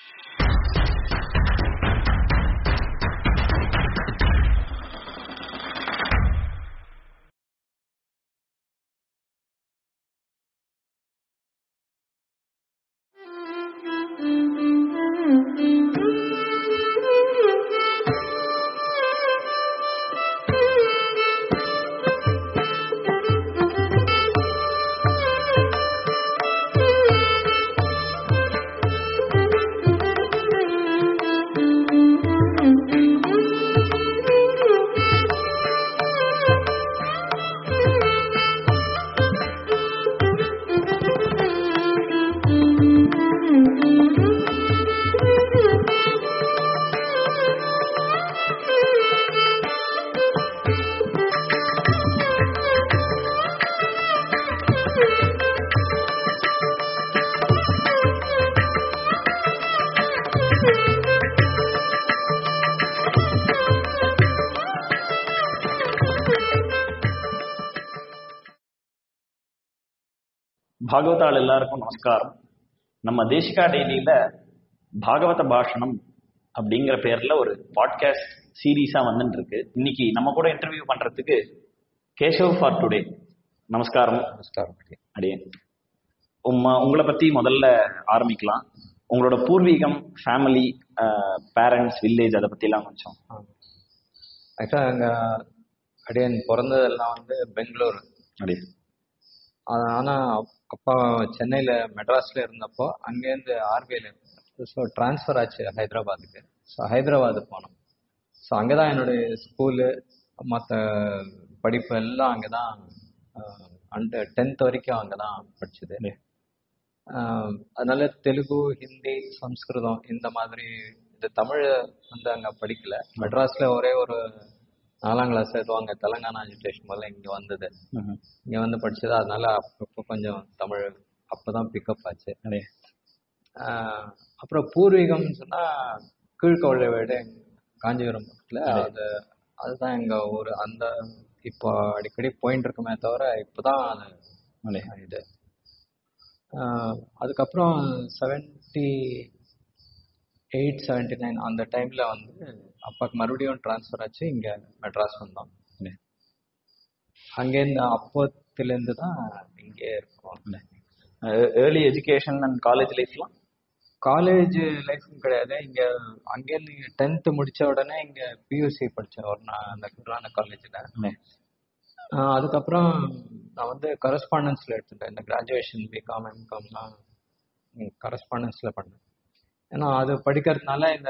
பாகவதாள் எல்லாருக்கும் நமஸ்காரம் நம்ம தேசிகா டெய்லியில பாகவத பாஷணம் அப்படிங்கிற பேர்ல ஒரு பாட்காஸ்ட் சீரீஸா வந்துட்டு இருக்கு இன்னைக்கு நம்ம கூட இன்டர்வியூ பண்றதுக்கு கேசவ் ஃபார் டுடே நமஸ்காரம் நமஸ்காரம் அடியேன் உம்ம உங்களை பத்தி முதல்ல ஆரம்பிக்கலாம் உங்களோட பூர்வீகம் ஃபேமிலி பேரண்ட்ஸ் வில்லேஜ் அதை பத்தி எல்லாம் கொஞ்சம் ஆக்சுவலாக எங்கள் அடியன் பிறந்ததெல்லாம் வந்து பெங்களூர் அப்படியே ஆ- ஆனா அப்பா சென்னையில மெட்ராஸ்ல இருந்தப்போ அங்கேருந்து ஆர்பிஐல ஸோ ட்ரான்ஸ்ஃபர் ஆச்சு ஹைதராபாத்துக்கு ஸோ ஹைதராபாத் போனோம் ஸோ அங்கே தான் என்னுடைய ஸ்கூலு மற்ற படிப்பு எல்லாம் அங்கே தான் அண்டர் டென்த் வரைக்கும் அங்கே தான் படிச்சது ஆஹ் அதனால தெலுங்கு ஹிந்தி சம்ஸ்கிருதம் இந்த மாதிரி இந்த தமிழ் வந்து அங்கே படிக்கல மெட்ராஸ்ல ஒரே ஒரு நாலாம் கிளாஸ் ஏதோ அங்கே தெலங்கானா எஜுகேஷன் முதல்ல இங்கே வந்தது ம்ஹும். இங்கே வந்து படிச்சது அதனால அப்பப்போ கொஞ்சம் தமிழ் அப்பதான் பிக்கப் ஆச்சு அப்படியே ஆஹ் அப்புறம் பூர்வீகம்னு சொன்னா கீழ்கொள்ளை வீடு காஞ்சிபுரம் பக்கத்துல அது அதுதான் எங்க ஊர் அந்த இப்போ அடிக்கடி போயிட்டு இருக்குமே தவிர இப்போதான் அது அப்படியே இது ஆஹ் அதுக்கப்புறம் செவன்டி எயிட் செவன்டி நைன் அந்த டைம்ல வந்து அப்பாக்கு மறுபடியும் ட்ரான்ஸ்ஃபர் ஆச்சு இங்க மெட்ராஸ் வந்தோம் அப்படியே அங்கேருந்து அப்போத்துலேருந்து தான் இங்கே இருக்கோம் ஏர்லி எஜுகேஷன் அண்ட் காலேஜ் லைஃப்லாம் காலேஜ் லைஃப்பும் கிடையாது இங்க அங்கேருந்து டென்த்து முடிச்ச உடனே இங்க பியூசி படிச்சேன் ஒரு நான் அந்த குருவான காலேஜில் அதுக்கப்புறம் நான் வந்து கரஸ்பாண்டன்ஸ்ல எடுத்துட்டேன் இந்த கிராஜுவேஷன் பிகாம் எம்காம்லாம் கரஸ்பாண்டன்ஸ்ல பண்ணேன் ஏன்னா அது படிக்கிறதுனால இந்த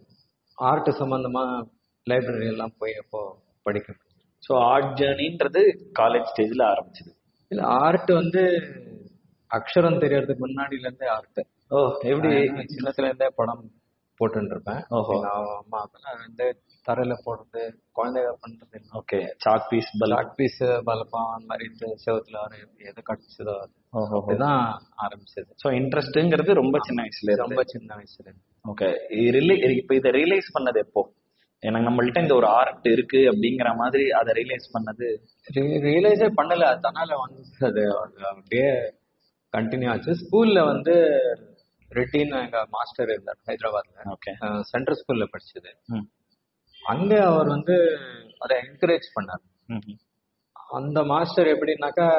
ஆர்ட் சம்பந்தமா லைப்ரரி எல்லாம் போய் அப்போ படிக்கணும் ஸோ ஆர்ட் ஜேர்னின்றது காலேஜ் ஸ்டேஜ்ல ஆரம்பிச்சது இல்ல ஆர்ட் வந்து அக்ஷரம் தெரியறதுக்கு முன்னாடில இருந்தே ஆர்ட் ஓ எப்படி நான் சின்னத்துல இருந்தே படம் போட்டுட்டு இருப்பேன் ஓஹோ. எங்க அம்மா அப்பெல்லாம் வந்து தரையில போடுறது குழந்தைங்க பண்றது ஓகே சாக் பீஸ் பல் பிளாக் பீஸ் பலப்பம் அந்த மாதிரி இந்த செவத்துல வர எது கிடைச்சதோ அது. ஓஹோ அப்படிதான் ஆரம்பிச்சது ஸோ இன்ட்ரெஸ்ட்ங்கிறது ரொம்ப சின்ன வயசுல இருந்து ரொம்ப சின்ன வயசுல இருந்து. ஓகே ரிலே இப்போ இதை ரியலைஸ் பண்ணது எப்போ எனக்கு நம்மள்ட்ட இந்த ஒரு ஆர்ட் இருக்கு அப்படிங்கிற மாதிரி அதை ரியலைஸ் பண்ணது ரி- ரியலைஸே பண்ணல அது தன்னால வந்து அது அது அப்படியே கண்டினியூ ஆச்சு ஸ்கூல்ல வந்து ரெட்டின்னு எங்க மாஸ்டர் இருந்தார் ஹைதராபாத்ல ஓகே சென்ட்ரல் ஸ்கூல்ல படிச்சது ம் அங்க அவர் வந்து அதை என்கரேஜ் பண்ணார் ம் அந்த மாஸ்டர் எப்படின்னாக்கா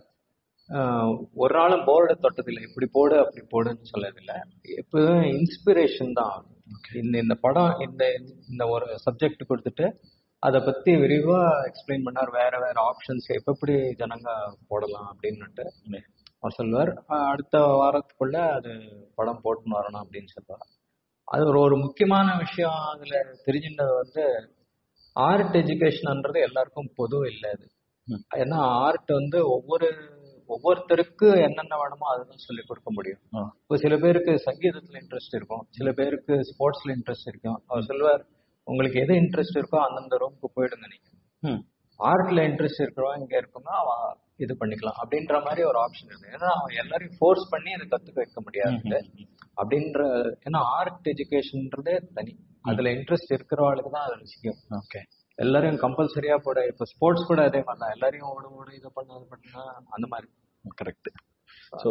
ஆஹ், ஒரு நாளும் போர்டு தொட்டதில்லை இப்படி போடு அப்படி போடுன்னு சொல்லதில்லை எப்போதும் இன்ஸ்பிரேஷன் தான் இந்த இந்த படம் இந்த இந்த ஒரு சப்ஜெக்ட் கொடுத்துட்டு அதை பத்தி விரிவா எக்ஸ்பிளைன் பண்ணார் வேற வேற ஆப்ஷன்ஸ் எப்ப எப்படி ஜனங்க போடலாம் அப்படின்னுட்டு அவர் சொல்லுவார் ஆஹ், அடுத்த வாரத்துக்குள்ள அது படம் போட்டுன்னு வரணும் அப்படின்னு சொல்லுவார் அது ஒரு ஒரு முக்கியமான விஷயம் அதுல தெரிஞ்சின்றது வந்து ஆர்ட் எஜுகேஷன்ன்றது எல்லாருக்கும் பொது இல்லை அது ம். ஏன்னா ஆர்ட் வந்து ஒவ்வொரு ஒவ்வொருத்தருக்கு என்னென்ன வேணுமோ அதுதான் சொல்லி கொடுக்க முடியும் ஆ. இப்போ சில பேருக்கு சங்கீதத்துல இன்ட்ரெஸ்ட் இருக்கும் சில பேருக்கு ஸ்போர்ட்ஸ்ல இன்ட்ரெஸ்ட் இருக்கும் அவர் சொல்லுவார் உங்களுக்கு எது இன்ட்ரெஸ்ட் இருக்கோ அந்தந்த ரூமுக்கு போயிடுங்க நீங்க ம் ஆர்ட்ல இன்ட்ரெஸ்ட் இருக்கிறவன் இங்க இருக்கவங்க அவன் இது பண்ணிக்கலாம் அப்படின்ற மாதிரி ஒரு ஆப்ஷன் இருக்கு ஏன்னா அவன் எல்லாரையும் ஃபோர்ஸ் பண்ணி அதை கத்துக்க வைக்க முடியாது அப்படின்ற ஏன்னா ஆர்ட் எஜுகேஷன்ன்றதே தனி அதுல இன்ட்ரெஸ்ட் இருக்கிறவளுக்கு தான் அது ருசிக்கும் ஓகே எல்லாரையும் கம்பல்சரியா போட இப்போ ஸ்போர்ட்ஸ் கூட அதே மாதிரி தான் எல்லாரையும் ஓட ஓட இதை பண்ண அது பண்ணா அந்த மாதிரி கரெக்ட் அந்த ஸோ மாதிரி.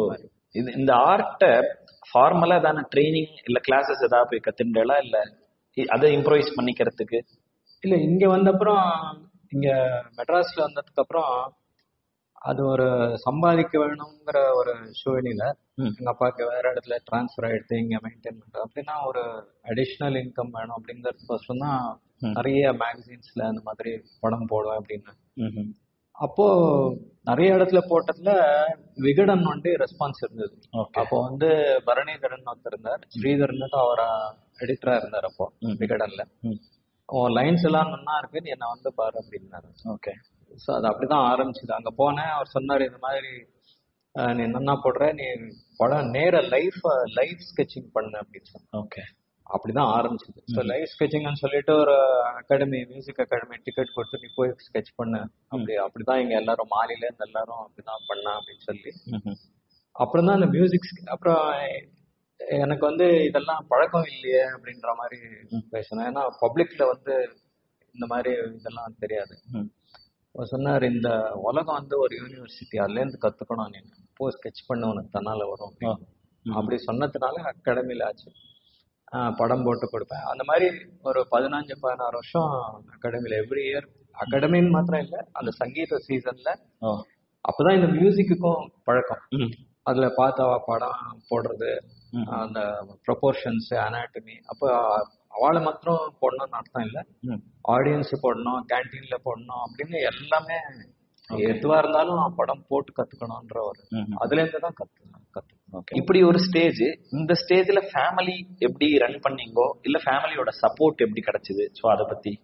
இது இந்த ஆர்ட்டை ஃபார்மலா தானே ட்ரைனிங் இல்ல கிளாஸஸ் ஏதாவது போய் கத்துண்டா இல்ல இ- அதை இம்ப்ரோவைஸ் பண்ணிக்கிறதுக்கு இல்ல இங்க வந்தப்புறம் இங்க மெட்ராஸ்ல வந்ததுக்கு அப்புறம் அது ஒரு சம்பாதிக்க வேணுங்கிற ஒரு சூழ்நிலை ம். எங்க அப்பாவுக்கு வேற இடத்துல டிரான்ஸ்ஃபர் ஆயிடுத்து இங்க மெயின்டைன் பண்றது அப்படின்னா ஒரு அடிஷ்னல் இன்கம் வேணும் அப்படிங்கறதுக்கோசரம் தான் ம். நிறைய மேகசின்ஸ்ல அந்த மாதிரி படம் போடுவேன் அப்படின்னு ம்ஹும். அப்போ நிறைய இடத்துல போட்டதுல விகடன் வந்து ரெஸ்பான்ஸ் இருந்தது ஓகே அப்போ வந்து பரணிதரன் ஒருத்தர் இருந்தார் ஸ்ரீதரன் அவர் எடிட்டரா இருந்தார் அப்போ ம். விகடன்ல ம். உன் லைன்ஸ் எல்லாம் நல்லா இருக்கு நீ என்ன வந்து பாரு அப்படின்னாரு ஓகே ஸோ அது அப்படிதான் ஆரம்பிச்சது அங்க போனேன் அவர் சொன்னாரு இந்த மாதிரி அஹ், நீ என்ன போடுற நீ படம் நேர லைஃப் லைஃப் ஸ்கெட்சிங் பண்ணு அப்படின்னு சொன்னார் ஓகே அப்படிதான் ஆரம்பிச்சது ஸோ லைஃப் ஸ்கெட்சிங்னு சொல்லிட்டு ஒரு அகாடமி மியூசிக் அகாடமி டிக்கெட் கொடுத்து நீ போய் ஸ்கெட்ச் பண்ணு அப்படி அப்படிதான் இங்க எல்லாரும் மாலில இருந்து எல்லாரும் அப்படிதான் பண்ண அப்படின்னு சொல்லி ம்ஹும். அப்புறம் தான் அந்த மியூசிக் அப்புறம் எனக்கு வந்து இதெல்லாம் பழக்கம் இல்லையே அப்படின்ற மாதிரி பேசினேன் ஏன்னா பப்ளிக்ல வந்து இந்த மாதிரி இதெல்லாம் தெரியாது ம். அவர் சொன்னார் இந்த உலகம் வந்து ஒரு யூனிவர்சிட்டி அதுலேருந்து கத்துக்கணும் நீங்க போ ஸ்கெட்ச் பண்ண உனக்கு தன்னால வரும் அப்படின்னு. ம். அப்படி சொன்னதுனால அகாடமியில் ஆச்சு ஆஹ் படம் போட்டு கொடுப்பேன் அந்த மாதிரி ஒரு பதினஞ்சு பதினாறு வருஷம் அகாடமியில் எவ்ரி இயர் அகாடமின்னு மாத்திரம் இல்லை அந்த சங்கீத சீசன்ல ஓ. அப்பதான் இந்த மியூசிக்குக்கும் பழக்கம் ம். அதுல பார்த்தா படம் போடுறது ம். அந்த ப்ரொபோர்ஷன்ஸ் அனாட்டமி அப்போ அவளை மாத்திரம் போடணும்னு அர்த்தம் இல்லை ம். ஆடியன்ஸ் போடணும் கேன்டீன்ல போடணும் அப்படின்னு எல்லாமே எதுவா இருந்தாலும் படம் போட்டு கத்துக்கணும்ன்ற ஒரு ம்ஹும். அதுல இருந்து தான் கத்து கத்து Okay. இப்படி ஒரு ஸ்டேஜ் இந்த ஸ்டேஜ்ல ஃபேமிலி எப்படி ரன் பண்ணீங்கோ இல்ல ஃபேமிலியோட சப்போர்ட் எப்படி கிடைச்சது சோ அத பத்தி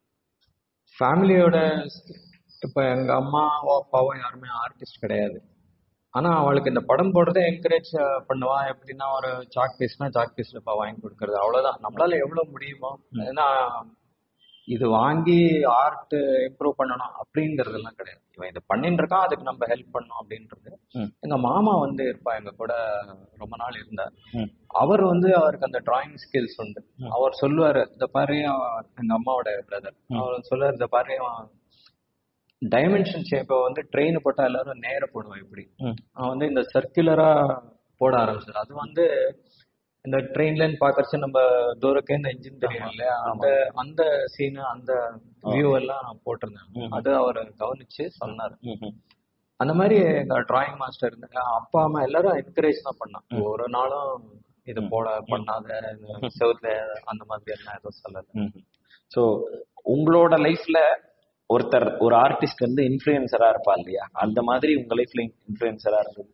ஃபேமிலியோட இப்ப எங்க அம்மாவோ அப்பாவோ யாருமே ஆர்டிஸ்ட் கிடையாது ஆனா அவளுக்கு இந்த படம் போடுறதே என்கரேஜ் பண்ணுவா எப்படின்னா ஒரு சாக் பீஸ்னா சாக் பீஸ் டப்பா வாங்கி கொடுக்கறது அவ்வளவுதான் நம்மளால எவ்வளவு முடியுமோ ஏன்னா இது வாங்கி ஆர்ட் இம்ப்ரூவ் பண்ணணும் அப்படிங்கறதெல்லாம் கிடையாது இவன் இதை பண்ணிட்டு இருக்கான் அதுக்கு நம்ம ஹெல்ப் பண்ணணும் அப்படின்றது ம். எங்க மாமா வந்து இருப்பா எங்க கூட ரொம்ப நாள் இருந்தார் ம். அவர் வந்து அவருக்கு அந்த டிராயிங் ஸ்கில்ஸ் உண்டு அவர் சொல்லுவாரு இந்த பாரு அவன் எங்க அம்மாவோட பிரதர் அவர் சொல்லுவாரு இந்த பாரு டைமென்ஷன் ஷேப்பை வந்து ட்ரெயின் போட்டா எல்லாரும் நேர போடுவான் இப்படி ம். அவன் வந்து இந்த சர்க்குலரா போட ஆரம்பிச்சாரு அது வந்து இந்த ட்ரெயின்ல பாக்கறச்சு நம்ம தூரக்கே இந்த இன்ஜின் தெரியும் இல்லையா அந்த அந்த சீன் அந்த வியூ எல்லாம் நான் போட்டிருந்தேன் அது அவர் கவனிச்சு சொன்னாரு ம்ஹும். அந்த மாதிரி எங்க டிராயிங் மாஸ்டர் இருந்தாங்க அப்பா அம்மா எல்லாரும் என்கரேஜ் தான் பண்ணாங்க ஒரு நாளும் இது போட பண்ணாத இந்த செவுத்துல அந்த மாதிரி எல்லாம் எதுவும் சொல்லல சோ உங்களோட லைஃப்ல ஒருத்தர் ஒரு ஆர்டிஸ்ட் வந்து இன்ஃபுளுசரா இருப்பா இல்லையா அந்த மாதிரி உங்க லைஃப்ல இன்ஃபுளுசரா இருந்தது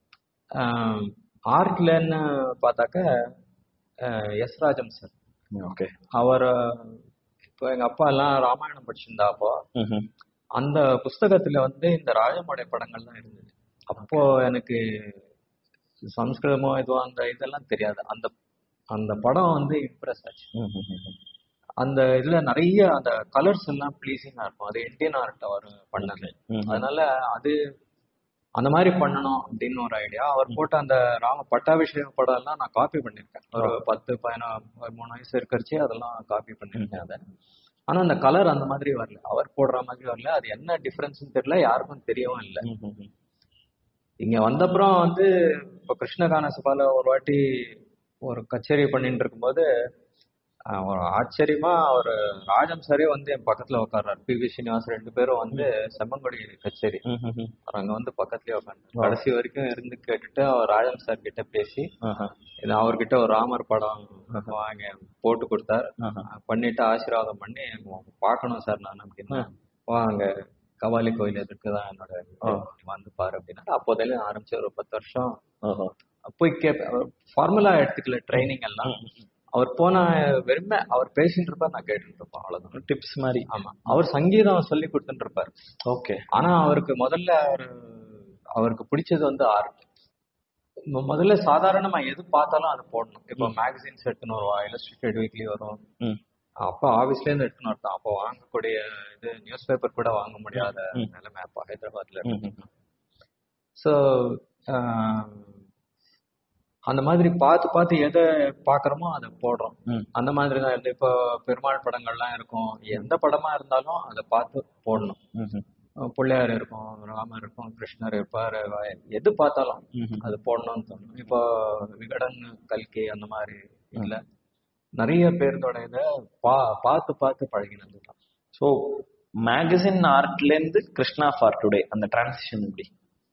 ஆர்ட்லன்னு பார்த்தாக்க அஹ், எஸ் ராஜம் சார் ஓகே அவர் இப்போ எங்க அப்பா எல்லாம் ராமாயணம் படிச்சிருந்தா அப்போ அந்த புஸ்தகத்துல வந்து இந்த ராஜமோடைய படங்கள்லாம் இருந்தது அப்போ எனக்கு சம்ஸ்கிருதமோ இதுவோ அந்த இதெல்லாம் தெரியாது அந்த அந்த படம் வந்து இம்ப்ரெஸ் ஆச்சு அந்த இதுல நிறைய அந்த கலர்ஸ் எல்லாம் ப்ளீசிங்கா இருக்கும் அது இந்தியன் ஆர்ட் அவர் பண்ணது அதனால அது அந்த மாதிரி பண்ணணும் அப்படின்னு ஒரு ஐடியா அவர் போட்ட அந்த ராம பட்டாபிஷேக படம் எல்லாம் நான் காப்பி பண்ணிருக்கேன் ஒரு பத்து பதினோ மூணு வயசு இருக்கிறச்சு அதெல்லாம் காப்பி பண்ணிருக்கேன் அதை ஆனா அந்த கலர் அந்த மாதிரி வரல அவர் போடுற மாதிரி வரல அது என்ன டிஃபரன்ஸ்னு தெரியல யாருக்கும் தெரியவும் இல்லை இங்க வந்தப்புறம் வந்து இப்போ கிருஷ்ணகான சபால ஒரு வாட்டி ஒரு கச்சேரி பண்ணிட்டு இருக்கும்போது ஆஹ், ஒரு ஆச்சரியமா ஒரு ராஜம் சாரே வந்து என் பக்கத்துல உட்கார்றாரு பி வி ஸ்ரீனிவாஸ் ரெண்டு பேரும் வந்து செம்மங்குடி கச்சேரி அவர் அங்க வந்து பக்கத்துலயே உட்காந்து கடைசி வரைக்கும் இருந்து கேட்டுட்டு அவர் ராஜம் சார் கிட்ட பேசி இது அவர்கிட்ட ஒரு ராமர் படம் வாங்க போட்டு கொடுத்தார் பண்ணிட்டு ஆசீர்வாதம் பண்ணி பார்க்கணும் சார் நான் அப்படின்னா வாங்க கபாலி கோயில் எதுக்குதான் என்னோட வீடு. நீ வந்து பாரு அப்படின்னா அப்போதையில ஆரம்பிச்சு ஒரு பத்து வருஷம் போய் கேட்பேன் ஃபார்முலா எடுத்துக்கல ட்ரைனிங் எல்லாம் அவர் போன வெறுமை அவர் பேசிட்டு இருப்பார் நான் கேட்டுட்டு இருப்பேன் அவ்வளவுதான் டிப்ஸ் மாதிரி ஆமா அவர் சங்கீதம் சொல்லி கொடுத்துட்டு இருப்பாரு ஓகே ஆனா அவருக்கு முதல்ல அவரு அவருக்கு பிடிச்சது வந்து ஆர்ட் முதல்ல சாதாரணமா எது பார்த்தாலும் அதை போடணும் இப்போ மேகசின்ஸ் எடுத்துன்னு வருவா இல்லஸ்ட்ரேட்டட் வீக்லி வரும் அப்போ ஆபீஸ்ல இருந்து எடுத்துன்னு வரதான் அப்போ வாங்கக்கூடிய இது நியூஸ் பேப்பர் கூட வாங்க முடியாத நிலைமை அப்போ ஹைதராபாத்ல ஸோ அந்த மாதிரி பார்த்து பார்த்து எதை பார்க்கறோமோ அதை போடுறோம் அந்த மாதிரி தான் இருந்து இப்போ பெருமாள் படங்கள்லாம் இருக்கும் எந்த படமா இருந்தாலும் அதை பார்த்து போடணும் அஹ் பிள்ளையார் இருக்கும் ராமர் இருக்கும் கிருஷ்ணர் இருப்பார் எது பார்த்தாலும் ம்ஹும். அது போடணும்னு தோணும் இப்போ விகடன் கல்கி அந்த மாதிரி இல்ல நிறைய பேர்தோட இதை பா பார்த்து பார்த்து பழகினது தான் ஸோ மேகசின் ஆர்ட்லேருந்து கிருஷ்ணா ஃபார் டுடே அந்த டிரான்சிஷன் எப்படி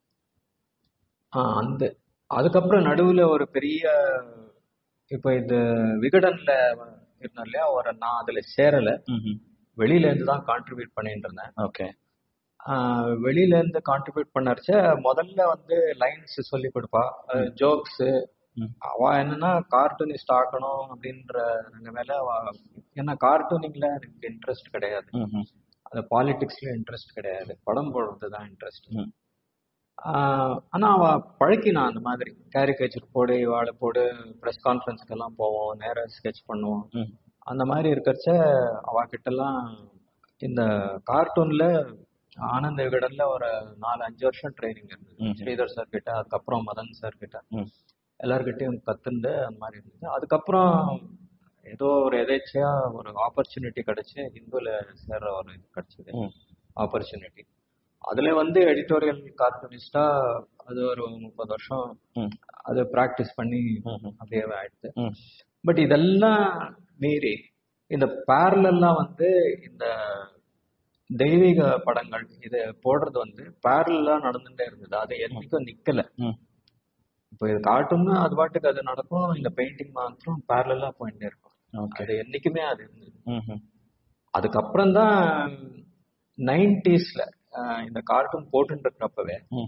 ஆஹ் அந்த அதுக்கப்புறம் நடுவுல ஒரு பெரிய இப்போ இது விகடன்ல இருந்தார் இல்லையா ஒரு நான் அதுல சேரல வெளியில இருந்து தான் கான்ட்ரிபியூட் பண்ணிட்டு இருந்தேன் ஓகே ஆஹ் வெளியில இருந்து கான்ட்ரிபியூட் பண்ணறச்ச முதல்ல வந்து லைன்ஸ் சொல்லி கொடுப்பா ஜோக்ஸ் ம். அவ என்னன்னா கார்ட்டூனிஸ்ட் ஆக்கணும் அப்படின்ற மேல அவ ஏன்னா கார்ட்டூனிங்ல எனக்கு இன்ட்ரெஸ்ட் கிடையாது அந்த பாலிடிக்ஸ்ல இன்ட்ரெஸ்ட் கிடையாது படம் போடுறது தான் இன்ட்ரெஸ்ட் ம். ஆனா அவ பழக்கினா அந்த மாதிரி கேரிகேச்சர் போடு இவாளை போடு ப்ரெஸ் கான்ஃபரன்ஸ்க்கு எல்லாம் போவோம் நேரா ஸ்கெட்ச் பண்ணுவோம் அந்த மாதிரி இருக்கிறச்ச அவகிட்ட எல்லாம் இந்த கார்ட்டூன்ல ஆனந்த விகடன்ல ஒரு நாலு அஞ்சு வருஷம் ட்ரைனிங் இருந்தது ம். ஸ்ரீதர் சார் கிட்ட அதுக்கப்புறம் மதன் சார் கிட்ட ம். எல்லார்கிட்டயும் கத்துண்டு அந்த மாதிரி இருந்தது அதுக்கப்புறம் ஏதோ ஒரு எதேச்சியா ஒரு ஆப்பர்ச்சுனிட்டி கிடைச்சு ஹிந்துல சேர்ற ஒரு இது கிடைச்சது ம். ஆப்பர்ச்சுனிட்டி அதுல வந்து எடிட்டோரியல் கார்ட்டூனிஸ்டா அது ஒரு முப்பது வருஷம் ம். அது ப்ராக்டிஸ் பண்ணி ம்ஹும். அப்படியே ஆயிடுது ம். பட் இதெல்லாம் மீறி இந்த பேரலெல்லாம் வந்து இந்த தெய்வீக படங்கள் இது போடுறது வந்து பேரலா நடந்துட்டே இருந்தது அது என்னைக்கும் நிக்கல ம். இப்போ இது கார்ட்டூன்னா அது பாட்டுக்கு அது நடக்கும் இந்த பெயிண்டிங் மாத்திரம் பேரலா போயிட்டே இருக்கும் ஓகே அது என்னைக்குமே அது இருந்தது அதுக்கப்புறம் தான் நைன்டிஸ்ல இந்த கார்ட்டூன் போட்டுட்டு இருக்கிறப்பவே ம்.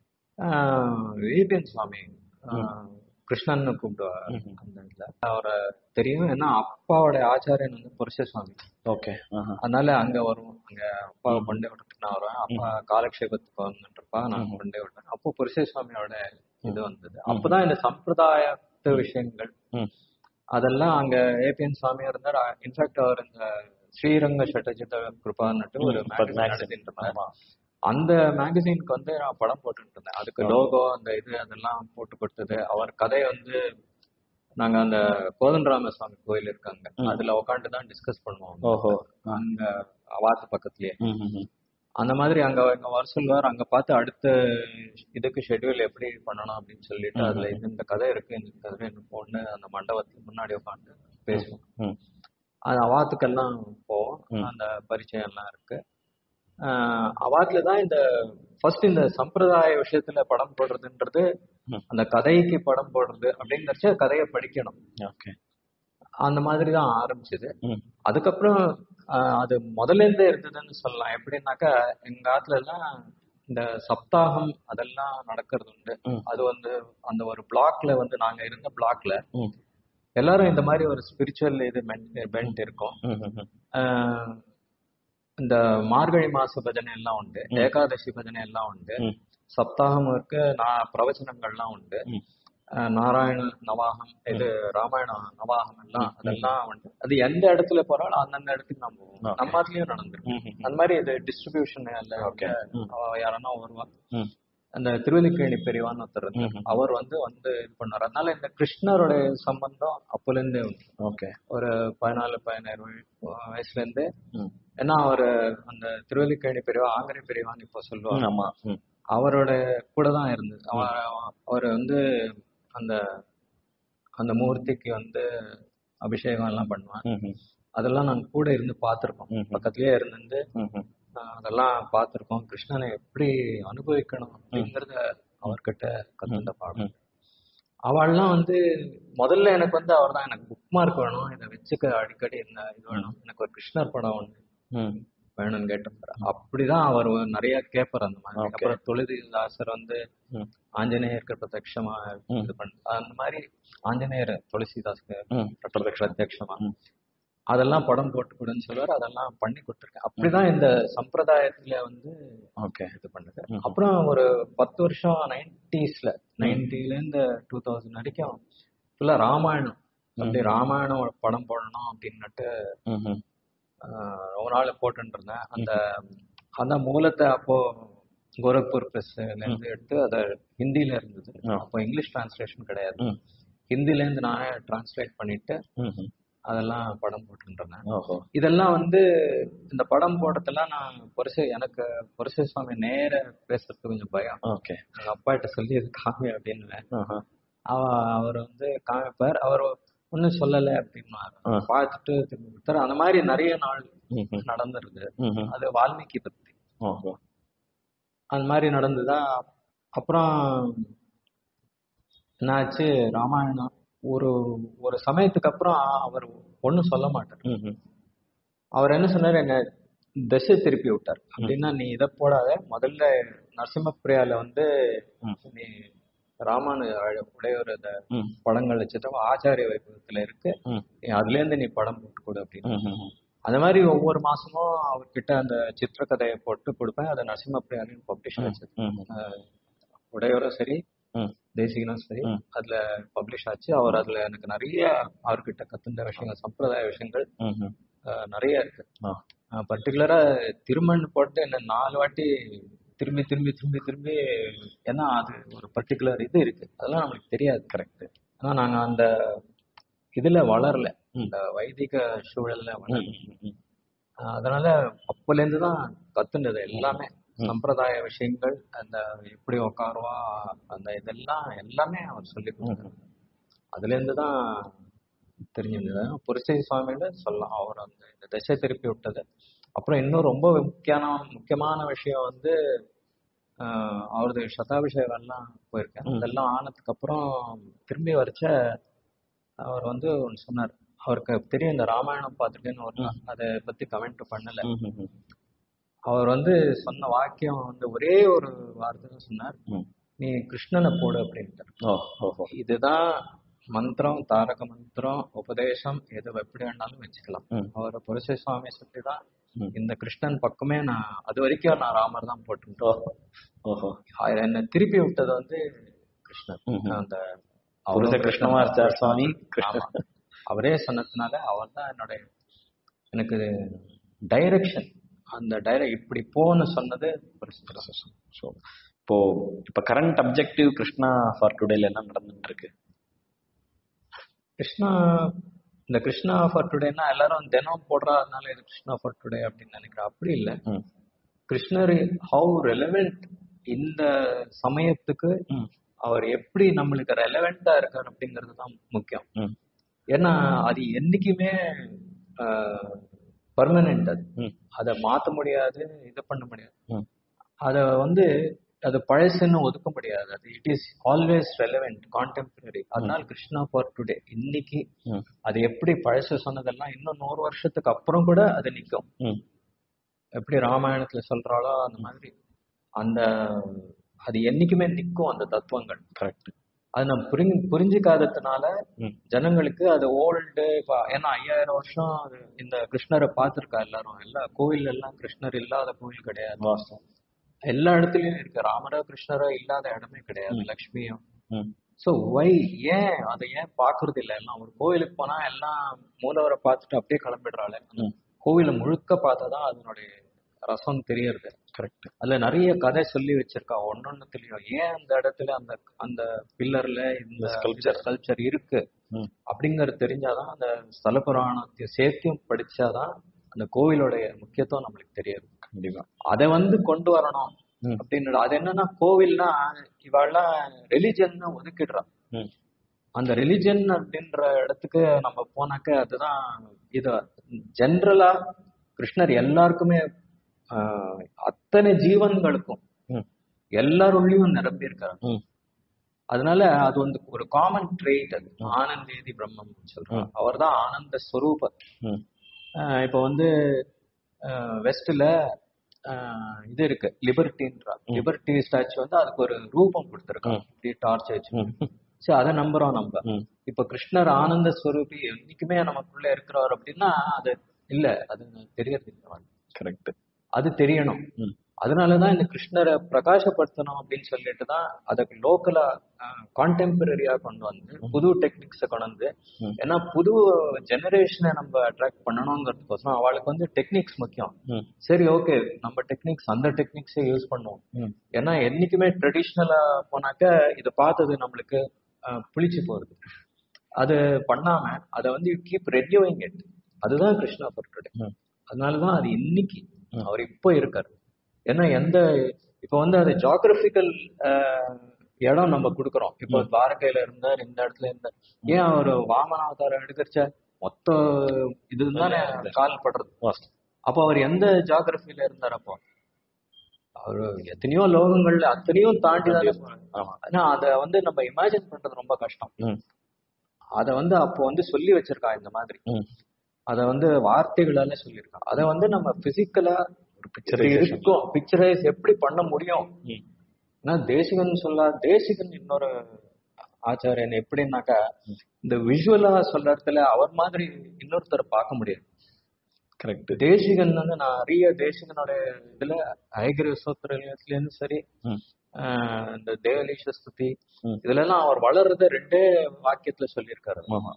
விபிஎன் சுவாமி ஆஹ், கிருஷ்ணன்னு கூப்பிடுவார் ம்ஹும். அந்த இதுல அவரை தெரியும் ஏன்னா அப்பாவோட ஆச்சாரியன் வந்து புருஷ சுவாமி ஓகே அதனால அங்க வருவோம் அங்க அப்பாவை கொண்டே விடுறதுக்கு நான் வருவேன் அப்பா காலக்ஷேபத்துக்கு வந்துருப்பா நான் ம்ஹும். கொண்டே விடுவேன் அப்போ புருஷ சுவாமியோட இது வந்தது அப்பதான் இந்த சம்பிரதாயத்து விஷயங்கள் ம். அதெல்லாம் அங்க ஏபிஎன் சுவாமி இருந்தார் இன்ஃபேக்ட் அவர் இந்த ஸ்ரீரங்க சட்டஜித கிருபான்னுட்டு ஒரு ம், magazine magazine. நடத்திட்டு இருந்தார் ஆமா. அந்த மேகசினுக்கு வந்து நான் படம் போட்டுட்டு இருந்தேன் அதுக்கு லோகோ அந்த இது அதெல்லாம் போட்டு கொடுத்தது அவர் கதை வந்து நாங்க அந்த கோதண்டராம சுவாமி கோயில் இருக்காங்க ம். அதுல உட்காந்து தான் டிஸ்கஸ் பண்ணுவோம் ஓஹோ அங்க வாத்து பக்கத்துலயே ம், ம், ம். அந்த மாதிரி அங்க அங்க வர சொல்லுவார் அங்க பார்த்து அடுத்த இதுக்கு ஷெட்யூல் எப்படி பண்ணணும் அப்படின்னு சொல்லிட்டு அதுல இந்த இந்த கதை இருக்கு இந்த கதை என்ன பொண்ணு அந்த மண்டபத்துக்கு முன்னாடி உட்காந்து பேசுவோம் ம். அது அவாத்துக்கெல்லாம் போவோம் ம். அந்த பரிச்சயம் எல்லாம் இருக்கு ஆஹ் அவாத்துல தான் இந்த ஃபர்ஸ்ட் இந்த சம்பிரதாய விஷயத்துல படம் போடுறதுன்றது ம். அந்த கதைக்கு படம் போடுறது அப்படிங்கிறச்ச கதையை படிக்கணும் ஓகே அந்த மாதிரி தான் ஆரம்பிச்சது ம். அதுக்கப்புறம் ஆஹ் அது முதல்ல இருந்தே இருந்ததுன்னு சொல்லலாம் எப்படின்னாக்கா எங்க ஆத்துல எல்லாம் இந்த சப்தாகம் அதெல்லாம் நடக்கிறது உண்டு ம். அது வந்து அந்த ஒரு பிளாக்ல வந்து நாங்க இருந்த பிளாக்ல ம். எல்லாரும் இந்த மாதிரி ஒரு ஸ்பிரிச்சுவல் இது பென்ட் இருக்கும் ம், ம், ம். ஆஹ் இந்த மார்கழி மாச பஜனை எல்லாம் உண்டு ம். ஏகாதசி பஜனை எல்லாம் உண்டு ம். சப்தாகம் இருக்கு நான் பிரவச்சனங்கள்லாம் உண்டு ம். ஆஹ் நாராயண நவாகம் இது ராமாயண நவாகம் எல்லாம் ம். அதெல்லாம் உண்டு அது எந்த இடத்துல போறாலும் அந்தந்த இடத்துக்கு நம்ம போவோம் Okay. நம்ம அதுலயும் நடந்திருக்கு ம், ம், ம். அந்த மாதிரி இது டிஸ்ட்ரிபியூஷன் Okay. ம். யாரன்னா வருவா ம். அந்த திருவல்லிக்கேணி பெரியவான்னு ஒருத்தர் இருந்தார். ம். அவர் வந்து வந்து இது பண்ணார் அதனால இந்த கிருஷ்ணரோட சம்பந்தம் அப்பல இருந்தே உண்டு ஓகே ஒரு பதினாலு பதினாறு வய- வயசுல இருந்து ம். ஏன்னா அவர் அந்த திருவல்லிக்கேணி பெரியவா ஆங்கரை பெரியவான்னு இப்போ ம், சொல்லுவாங்க ஆமா ம். அவரோட கூட தான் இருந்தது அவர் அவர் வந்து அந்த அந்த மூர்த்திக்கு வந்து அபிஷேகம் எல்லாம் பண்ணுவான் ம், ம். அதெல்லாம் நான் கூட இருந்து பார்த்திருக்கோம் ம். பக்கத்துலயே இருந்து ம், ம். ஆஹ் அதெல்லாம் பார்த்திருக்கோம் கிருஷ்ணனை எப்படி அனுபவிக்கணும் அப்படிங்கறத அவர்கிட்ட கத்துண்ட பாடம் ம். அவள்லாம் வந்து முதல்ல எனக்கு வந்து அவர் தான் எனக்கு புக் மார்க் வேணும் இதை வச்சுக்க அடிக்கடி இந்த இது வேணும் எனக்கு ஒரு கிருஷ்ணர் படம் ஒண்ணு ம். வேணும்னு கேட்டிருந்தாரு அப்படிதான் அவர் நிறைய கேட்பார் அந்த மாதிரி Okay. அப்புறம் துளசிதாசர் வந்து ம். ஆஞ்சநேயருக்கு பிரத்யக்ஷமா ம். இது பண்ண அந்த மாதிரி ஆஞ்சநேயர் துளசிதாஸ்க்கு ம். பிரத்யக்ஷமா ம். அதெல்லாம் படம் போட்டு கொடுன்னு சொல்லுவார் அதெல்லாம் பண்ணி கொடுத்துருக்கேன் அப்படிதான் இந்த சம்பிரதாயத்துல வந்து ஓகே இது பண்ணுது ம். அப்புறம் ஒரு பத்து வருஷம் நைன்டிஸ்ல நைன்டில இருந்து டூ தௌசண்ட் வரைக்கும் ஃபுல்லா ராமாயணம் அப்படி ராமாயணம் ஒரு படம் போடணும் அப்படின்னுட்டு ம், ம். ஆஹ் ரொம்ப நாள் போட்டுட்டு இருந்தேன் அந்த அந்த மூலத்தை அப்போ கோரக்பூர் பிரஸ்ல இருந்து எடுத்து அதை ஹிந்தில இருந்தது ஆ. அப்போ இங்கிலீஷ் டிரான்ஸ்லேஷன் கிடையாது ம். ஹிந்தில இருந்து நானே டிரான்ஸ்லேட் பண்ணிட்டு ம், ம். அதெல்லாம் படம் போட்டுருந்தேன் ஓஹோ இதெல்லாம் வந்து இந்த படம் போடுறதெல்லாம் நான் பொருசு எனக்கு பொருசு சுவாமி நேர பேசுறதுக்கு கொஞ்சம் பயம் ஓகே எங்க அப்பா கிட்ட சொல்லி இது காமி அப்படின்னு ஆஹா. அவ அவர் வந்து காமிப்பார் அவர் ஒன்றும் சொல்லலை அப்படின்னாரு ஆ. பார்த்துட்டு திரும்பி கொடுத்தாரு அந்த மாதிரி நிறைய நாள் ம், ம், நடந்திருக்கு ம், ம். அது வால்மீகி பத்தி ஓஹோ அந்த மாதிரி நடந்ததா அப்புறம் என்னாச்சு ராமாயணம் ஒரு ஒரு சமயத்துக்கு அப்புறம் அவர் ஒன்றும் சொல்ல மாட்டார் ம், ம். அவர் என்ன சொன்னார் என்ன திசை திருப்பி விட்டார் அப்படின்னா நீ இதை போடாத முதல்ல நரசிம்மப்பிரியால வந்து ம். நீ ராமானு உடையோர் இந்த ம், படங்கள் வச்சுட்டு ஆச்சாரிய வைபவத்துல இருக்கு ம். நீ அதுல இருந்து நீ படம் போட்டு கொடு அப்படின்னு ம், ம், ம். அந்த மாதிரி ஒவ்வொரு மாசமும் அவர்கிட்ட அந்த சித்திரக்கதையை போட்டு கொடுப்பேன் அதை நரசிம்மப்பிரியாலையும் பப்ளிஷ் ஆச்சு ம், ம். அஹ் உடையோரும் சரி ம். தேசிகனும் சரி ம். அதுல பப்ளிஷ் ஆச்சு அவர் அதுல எனக்கு நிறைய அவர்கிட்ட கத்துண்ட விஷயங்கள் சம்பிரதாய விஷயங்கள் ம், ம். அஹ், நிறைய இருக்கு ஆ. பர்டிகுலரா திருமண் போட்டு என்ன நாலு வாட்டி திரும்பி திரும்பி திரும்பி திரும்பி ஏன்னா அது ஒரு பர்டிகுலர் இது இருக்கு அதெல்லாம் நம்மளுக்கு தெரியாது கரெக்ட் ஆனா நாங்க அந்த இதுல வளரல ம். இந்த வைதிக சூழல்ல வளரல ம், ம், ம். அஹ் அதனால அப்பல இருந்து தான் கத்துண்டது எல்லாமே ம். சம்பிரதாய விஷயங்கள் அந்த எப்படி உட்காருவா அந்த இதெல்லாம் எல்லாமே அவர் சொல்லி கொடுத்தாரு அதுல இருந்து தான் தெரிஞ்சிருந்தது புரிசை சுவாமியில சொல்லலாம் அவர் அந்த இந்த திசை திருப்பி விட்டது அப்புறம் இன்னும் ரொம்ப முக்கியமான முக்கியமான விஷயம் வந்து ஆஹ் அவரது சதாபிஷேகம்லாம் போயிருக்கேன் ம். அதெல்லாம் ஆனதுக்கு அப்புறம் திரும்பி வரைச்ச அவர் வந்து ஒன்று சொன்னார் அவருக்கு தெரியும் இந்த ராமாயணம் பார்த்துட்டேன்னு ஒரு நாள் அதை பத்தி கமெண்ட் பண்ணல ம், ம், ம். அவர் வந்து சொன்ன வாக்கியம் வந்து ஒரே ஒரு வார்த்தை தான் சொன்னார் ம். நீ கிருஷ்ணனை போடு அப்படின்ட்டு ஓ ஓஹோ இதுதான் மந்திரம் தாரக மந்திரம் உபதேசம் எது எப்படி வேணாலும் வச்சுக்கலாம் ம். அவர் புருஷ சுவாமி சொல்லி தான் ம். இந்த கிருஷ்ணன் பக்கமே நான் அது வரைக்கும் நான் ராமர் தான் போட்டுட்டோம் ஓஹோ என்னை திருப்பி விட்டது வந்து கிருஷ்ணன் ம், ம். அந்த புருஷ அவரும் கிருஷ்ணமாச்சார் சுவாமி ஆமா. கிருஷ்ணன் அவரே சொன்னதுனால அவர் தான் என்னுடைய எனக்கு டைரக்ஷன் அந்த டைரக்ட் இப்படி போன்னு சொன்னது புருஷ ஸோ இப்போ இப்போ கரண்ட் அப்ஜெக்டிவ் கிருஷ்ணா ஃபார் டுடேல என்ன நடந்துட்டு இருக்கு கிருஷ்ணா இந்த கிருஷ்ணா ஃபார் டுடேனா எல்லாரும் தினம் போடுறதுனால இது கிருஷ்ணா ஃபார் டுடே அப்படின்னு நினைக்கிறேன் அப்படி இல்லை ம். கிருஷ்ணர் ஹவு ரெலவெண்ட் இந்த சமயத்துக்கு ம். அவர் எப்படி நம்மளுக்கு ரெலவெண்டா இருக்கார் அப்படிங்கிறது தான் முக்கியம் ம். ஏன்னா அது என்னைக்குமே பர்மனெண்ட் அது ம். அதை மாத்த முடியாது இது பண்ண முடியாது ம். அத வந்து அது பழசுன்னு ஒதுக்க முடியாது அது it is always relevant contemporary அதனால கிருஷ்ணா ஃபார் டுடே இன்னைக்கு ம். அது எப்படி பழசு சொன்னதெல்லாம் இன்னும் நூறு வருஷத்துக்கு அப்புறம் கூட அது நிக்கும் ம். எப்படி ராமாயணத்துல சொல்றாளோ அந்த மாதிரி அந்த அது என்னைக்குமே நிக்கும் அந்த தத்துவங்கள் கரெக்ட் அது நம்ம புரிஞ்சு புரிஞ்சுக்காததுனால ம். ஜனங்களுக்கு அது ஓல்டு ஏன்னா ஐயாயிரம் வருஷம் அது இந்த கிருஷ்ணரை பார்த்திருக்கா எல்லாரும் எல்லா கோவில் எல்லாம் கிருஷ்ணர் இல்லாத கோவில் கிடையாது வாஸ்தவம் எல்லா இடத்துலயும் இருக்கு ராமரோ கிருஷ்ணரோ இல்லாத இடமே கிடையாது ம். லக்ஷ்மியும் ம். சோ வை ஏன் அதை ஏன் பாக்குறது இல்ல எல்லாம் ஒரு கோவிலுக்கு போனா எல்லாம் மூலவரை பார்த்துட்டு அப்படியே கிளம்பிடுறாள் ம். கோவிலை முழுக்க பார்த்தாதான் அதனுடைய ரசம் தெரியறது கரெக்ட் அதுல நிறைய கதை சொல்லி வச்சிருக்கா ஒன்னொன்னுலயும் ஏன் அந்த இடத்துல அந்த அந்த பில்லர்ல இந்த sculpture. கல்ச்சர் இருக்கு ம். அப்படிங்கறது தெரிஞ்சாதான் அந்த ஸ்தல புராணத்தை சேர்த்தியும் படிச்சாதான் அந்த கோவிலோடைய முக்கியத்துவம் நம்மளுக்கு தெரியாது கண்டிப்பா அதை வந்து கொண்டு வரணும் ம். அப்படின்னு அது என்னன்னா கோவில்னா இவெல்லாம் ரிலிஜன் ஒதுக்கிடுறான் ம். அந்த ரிலிஜன் அப்படின்ற இடத்துக்கு நம்ம போனாக்க அதுதான் இது ஜென்ரலா கிருஷ்ணர் எல்லாருக்குமே ஆஹ், அத்தனை ஜீவன்களுக்கும் ம். எல்லாருள்ளயும் நிரம்பி இருக்காரு ம். அதனால அது வந்து ஒரு காமன் ட்ரேட் அது ஆனந்தேதி பிரம்மம் சொல்றாங்க அவர்தான் ஆனந்த ஸ்வரூபர் ம். ஆஹ் இப்போ வந்து வெஸ்ட்ல இது இருக்கு லிபர்ட்டின்றா லிபர்ட்டி ஸ்டாச்சு வந்து அதுக்கு ஒரு ரூபம் கொடுத்துருக்காங்க இப்படி டார்ச் வச்சு ம். சரி அதை நம்புறோம் நம்ம ம். இப்ப கிருஷ்ணர் ஆனந்த ஸ்வரூபி என்னைக்குமே நமக்குள்ள இருக்கிறவர் அப்படின்னா அது இல்ல அது தெரியறது இல்லை கரெக்ட் அது தெரியணும் ம். அதனாலதான் இந்த கிருஷ்ணரை பிரகாசப்படுத்தணும் அப்படின்னு சொல்லிட்டு தான் அதுக்கு லோக்கலா கான்டெம்பரரியா கொண்டு வந்து புது டெக்னிக்ஸை கொண்டு வந்து ம். ஏன்னா புது ஜெனரேஷனை நம்ம அட்ராக்ட் பண்ணணுங்கிறதுக்கோசரம் அவளுக்கு வந்து டெக்னிக்ஸ் முக்கியம் ம். சரி ஓகே நம்ம டெக்னிக்ஸ் அந்த டெக்னிக்ஸே யூஸ் பண்ணுவோம் ம். ஏன்னா என்னைக்குமே ட்ரெடிஷ்னலா போனாக்க இதை பார்த்தது நம்மளுக்கு அஹ், புளிச்சு போறது அது பண்ணாம அதை வந்து கீப் ரெடியூவிங் இட் அதுதான் கிருஷ்ணா ஃபார் டுடே ம். அதனாலதான் அது இன்னைக்கு ம். அவர் இப்போ இருக்காரு ஏன்னா எந்த இப்போ வந்து அது ஜாகிரபிக்கல் இடம் நம்ம கொடுக்குறோம் இப்போ துவாரகையில இருந்தார் இந்த இடத்துல இருந்தார் ஏன் அவர் வாமன அவதாரம் எடுக்கிறச்ச மொத்த இதுதானே கால் படுறது வாஸ்தவம். அப்போ அவர் எந்த ஜாகிரபில இருந்தார் அப்போ அவரு எத்தனையோ லோகங்கள்ல அத்தனையும் தாண்டி தானே போறாரு. ஆமா ஆனா அத வந்து நம்ம இமேஜின் பண்றது ரொம்ப கஷ்டம் ம். அத வந்து அப்போ வந்து சொல்லி வச்சிருக்கா இந்த மாதிரி ம். அத வந்து வார்த்தைகளால சொல்லியிருக்கா அத வந்து நம்ம பிசிக்கலா picturization. இருக்கும் பிக்சரைஸ் எப்படி பண்ண முடியும் ம். ஏன்னா தேசிகன் சொல்ல தேசிகன் இன்னொரு ஆச்சாரியன் எப்படின்னாக்கா இந்த விஷுவலா சொல்றதுல அவர் மாதிரி இன்னொருத்தரை பார்க்க முடியாது கரெக்ட் தேசிகன் வந்து நான் நிறைய தேசிகனோட இதுல ஐகிர சோத்திரத்துலேருந்து சரி ம். ஆஹ் இந்த தேவலீஷ ஸ்துதி ம். இதுல எல்லாம் அவர் வளர்றத ரெண்டே வாக்கியத்துல சொல்லியிருக்காரு ஆமா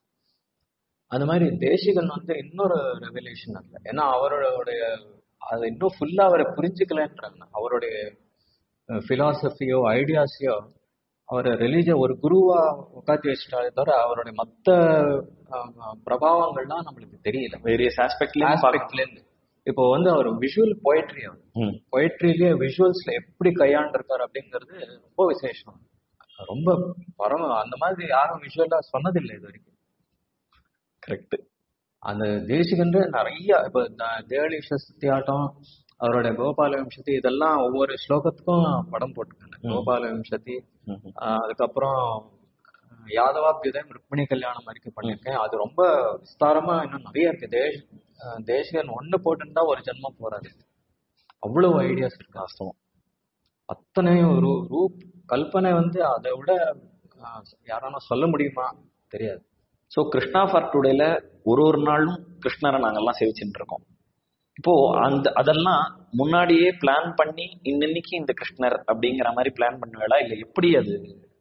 அந்த மாதிரி தேசிகன் வந்து இன்னொரு ரெவல்யூஷன் அல்ல ஏன்னா அவருடைய அதை இன்னும் ஃபுல்லா அவரை புரிஞ்சுக்கலன்றாங்க அவருடைய பிலாசபியோ ஐடியாஸையோ அவர் ரிலீஜியன் ஒரு குருவா உட்காந்து வச்சுட்டாலே தவிர அவருடைய மத்த ஆஹ், பிரபாவங்கள்லாம் நம்மளுக்கு தெரியல வேரியஸ் ஆஸ்பெக்ட்ல ஆஸ்பெக்ட்ல இருந்து இப்போ வந்து அவர் விஷுவல் போயட்ரி அவர் ம் பொயட்ரிலேயே விஷுவல்ஸ்ல எப்படி கையாண்டிருக்காரு அப்படிங்கிறது ரொம்ப விசேஷம் ரொம்ப பரம அந்த மாதிரி யாரும் விஷுவலா சொன்னதில்லை இது வரைக்கும் கரெக்ட் அந்த தேசிகன்ற நிறைய இப்போ தேவலீஷ சத்தியாட்டம் அவருடைய கோபால வம்சதி இதெல்லாம் ஒவ்வொரு ஸ்லோகத்துக்கும் படம் போட்டிருக்காங்க ம். கோபால வம்சதி ம் ஆஹ் அதுக்கப்புறம் யாதவாபியுதயம் ருக்மிணி கல்யாணம் வரைக்கும் பண்ணியிருக்கேன் அது ரொம்ப விஸ்தாரமா இன்னும் நிறைய இருக்கு தேஷ் ஆஹ் தேசிகன் ஒண்ணு போட்டுருந்தா ஒரு ஜென்மம் போறாது அவ்வளவு ஐடியாஸ் இருக்கு வாஸ்தவம் அத்தனை ஒரு ரூப் கல்பனை வந்து அதை விட ஆஹ் யாரானா சொல்ல முடியுமா தெரியாது ஸோ கிருஷ்ணா ஃபார் டுடேல ஒரு ஒரு நாளும் கிருஷ்ணரை நாங்கெல்லாம் சேவிச்சுட்டு இருக்கோம் இப்போ அந்த அதெல்லாம் முன்னாடியே பிளான் பண்ணி இன்னைக்கு இந்த கிருஷ்ணர் அப்படிங்கிற மாதிரி பிளான் பண்ணுவேடா இல்ல எப்படி அது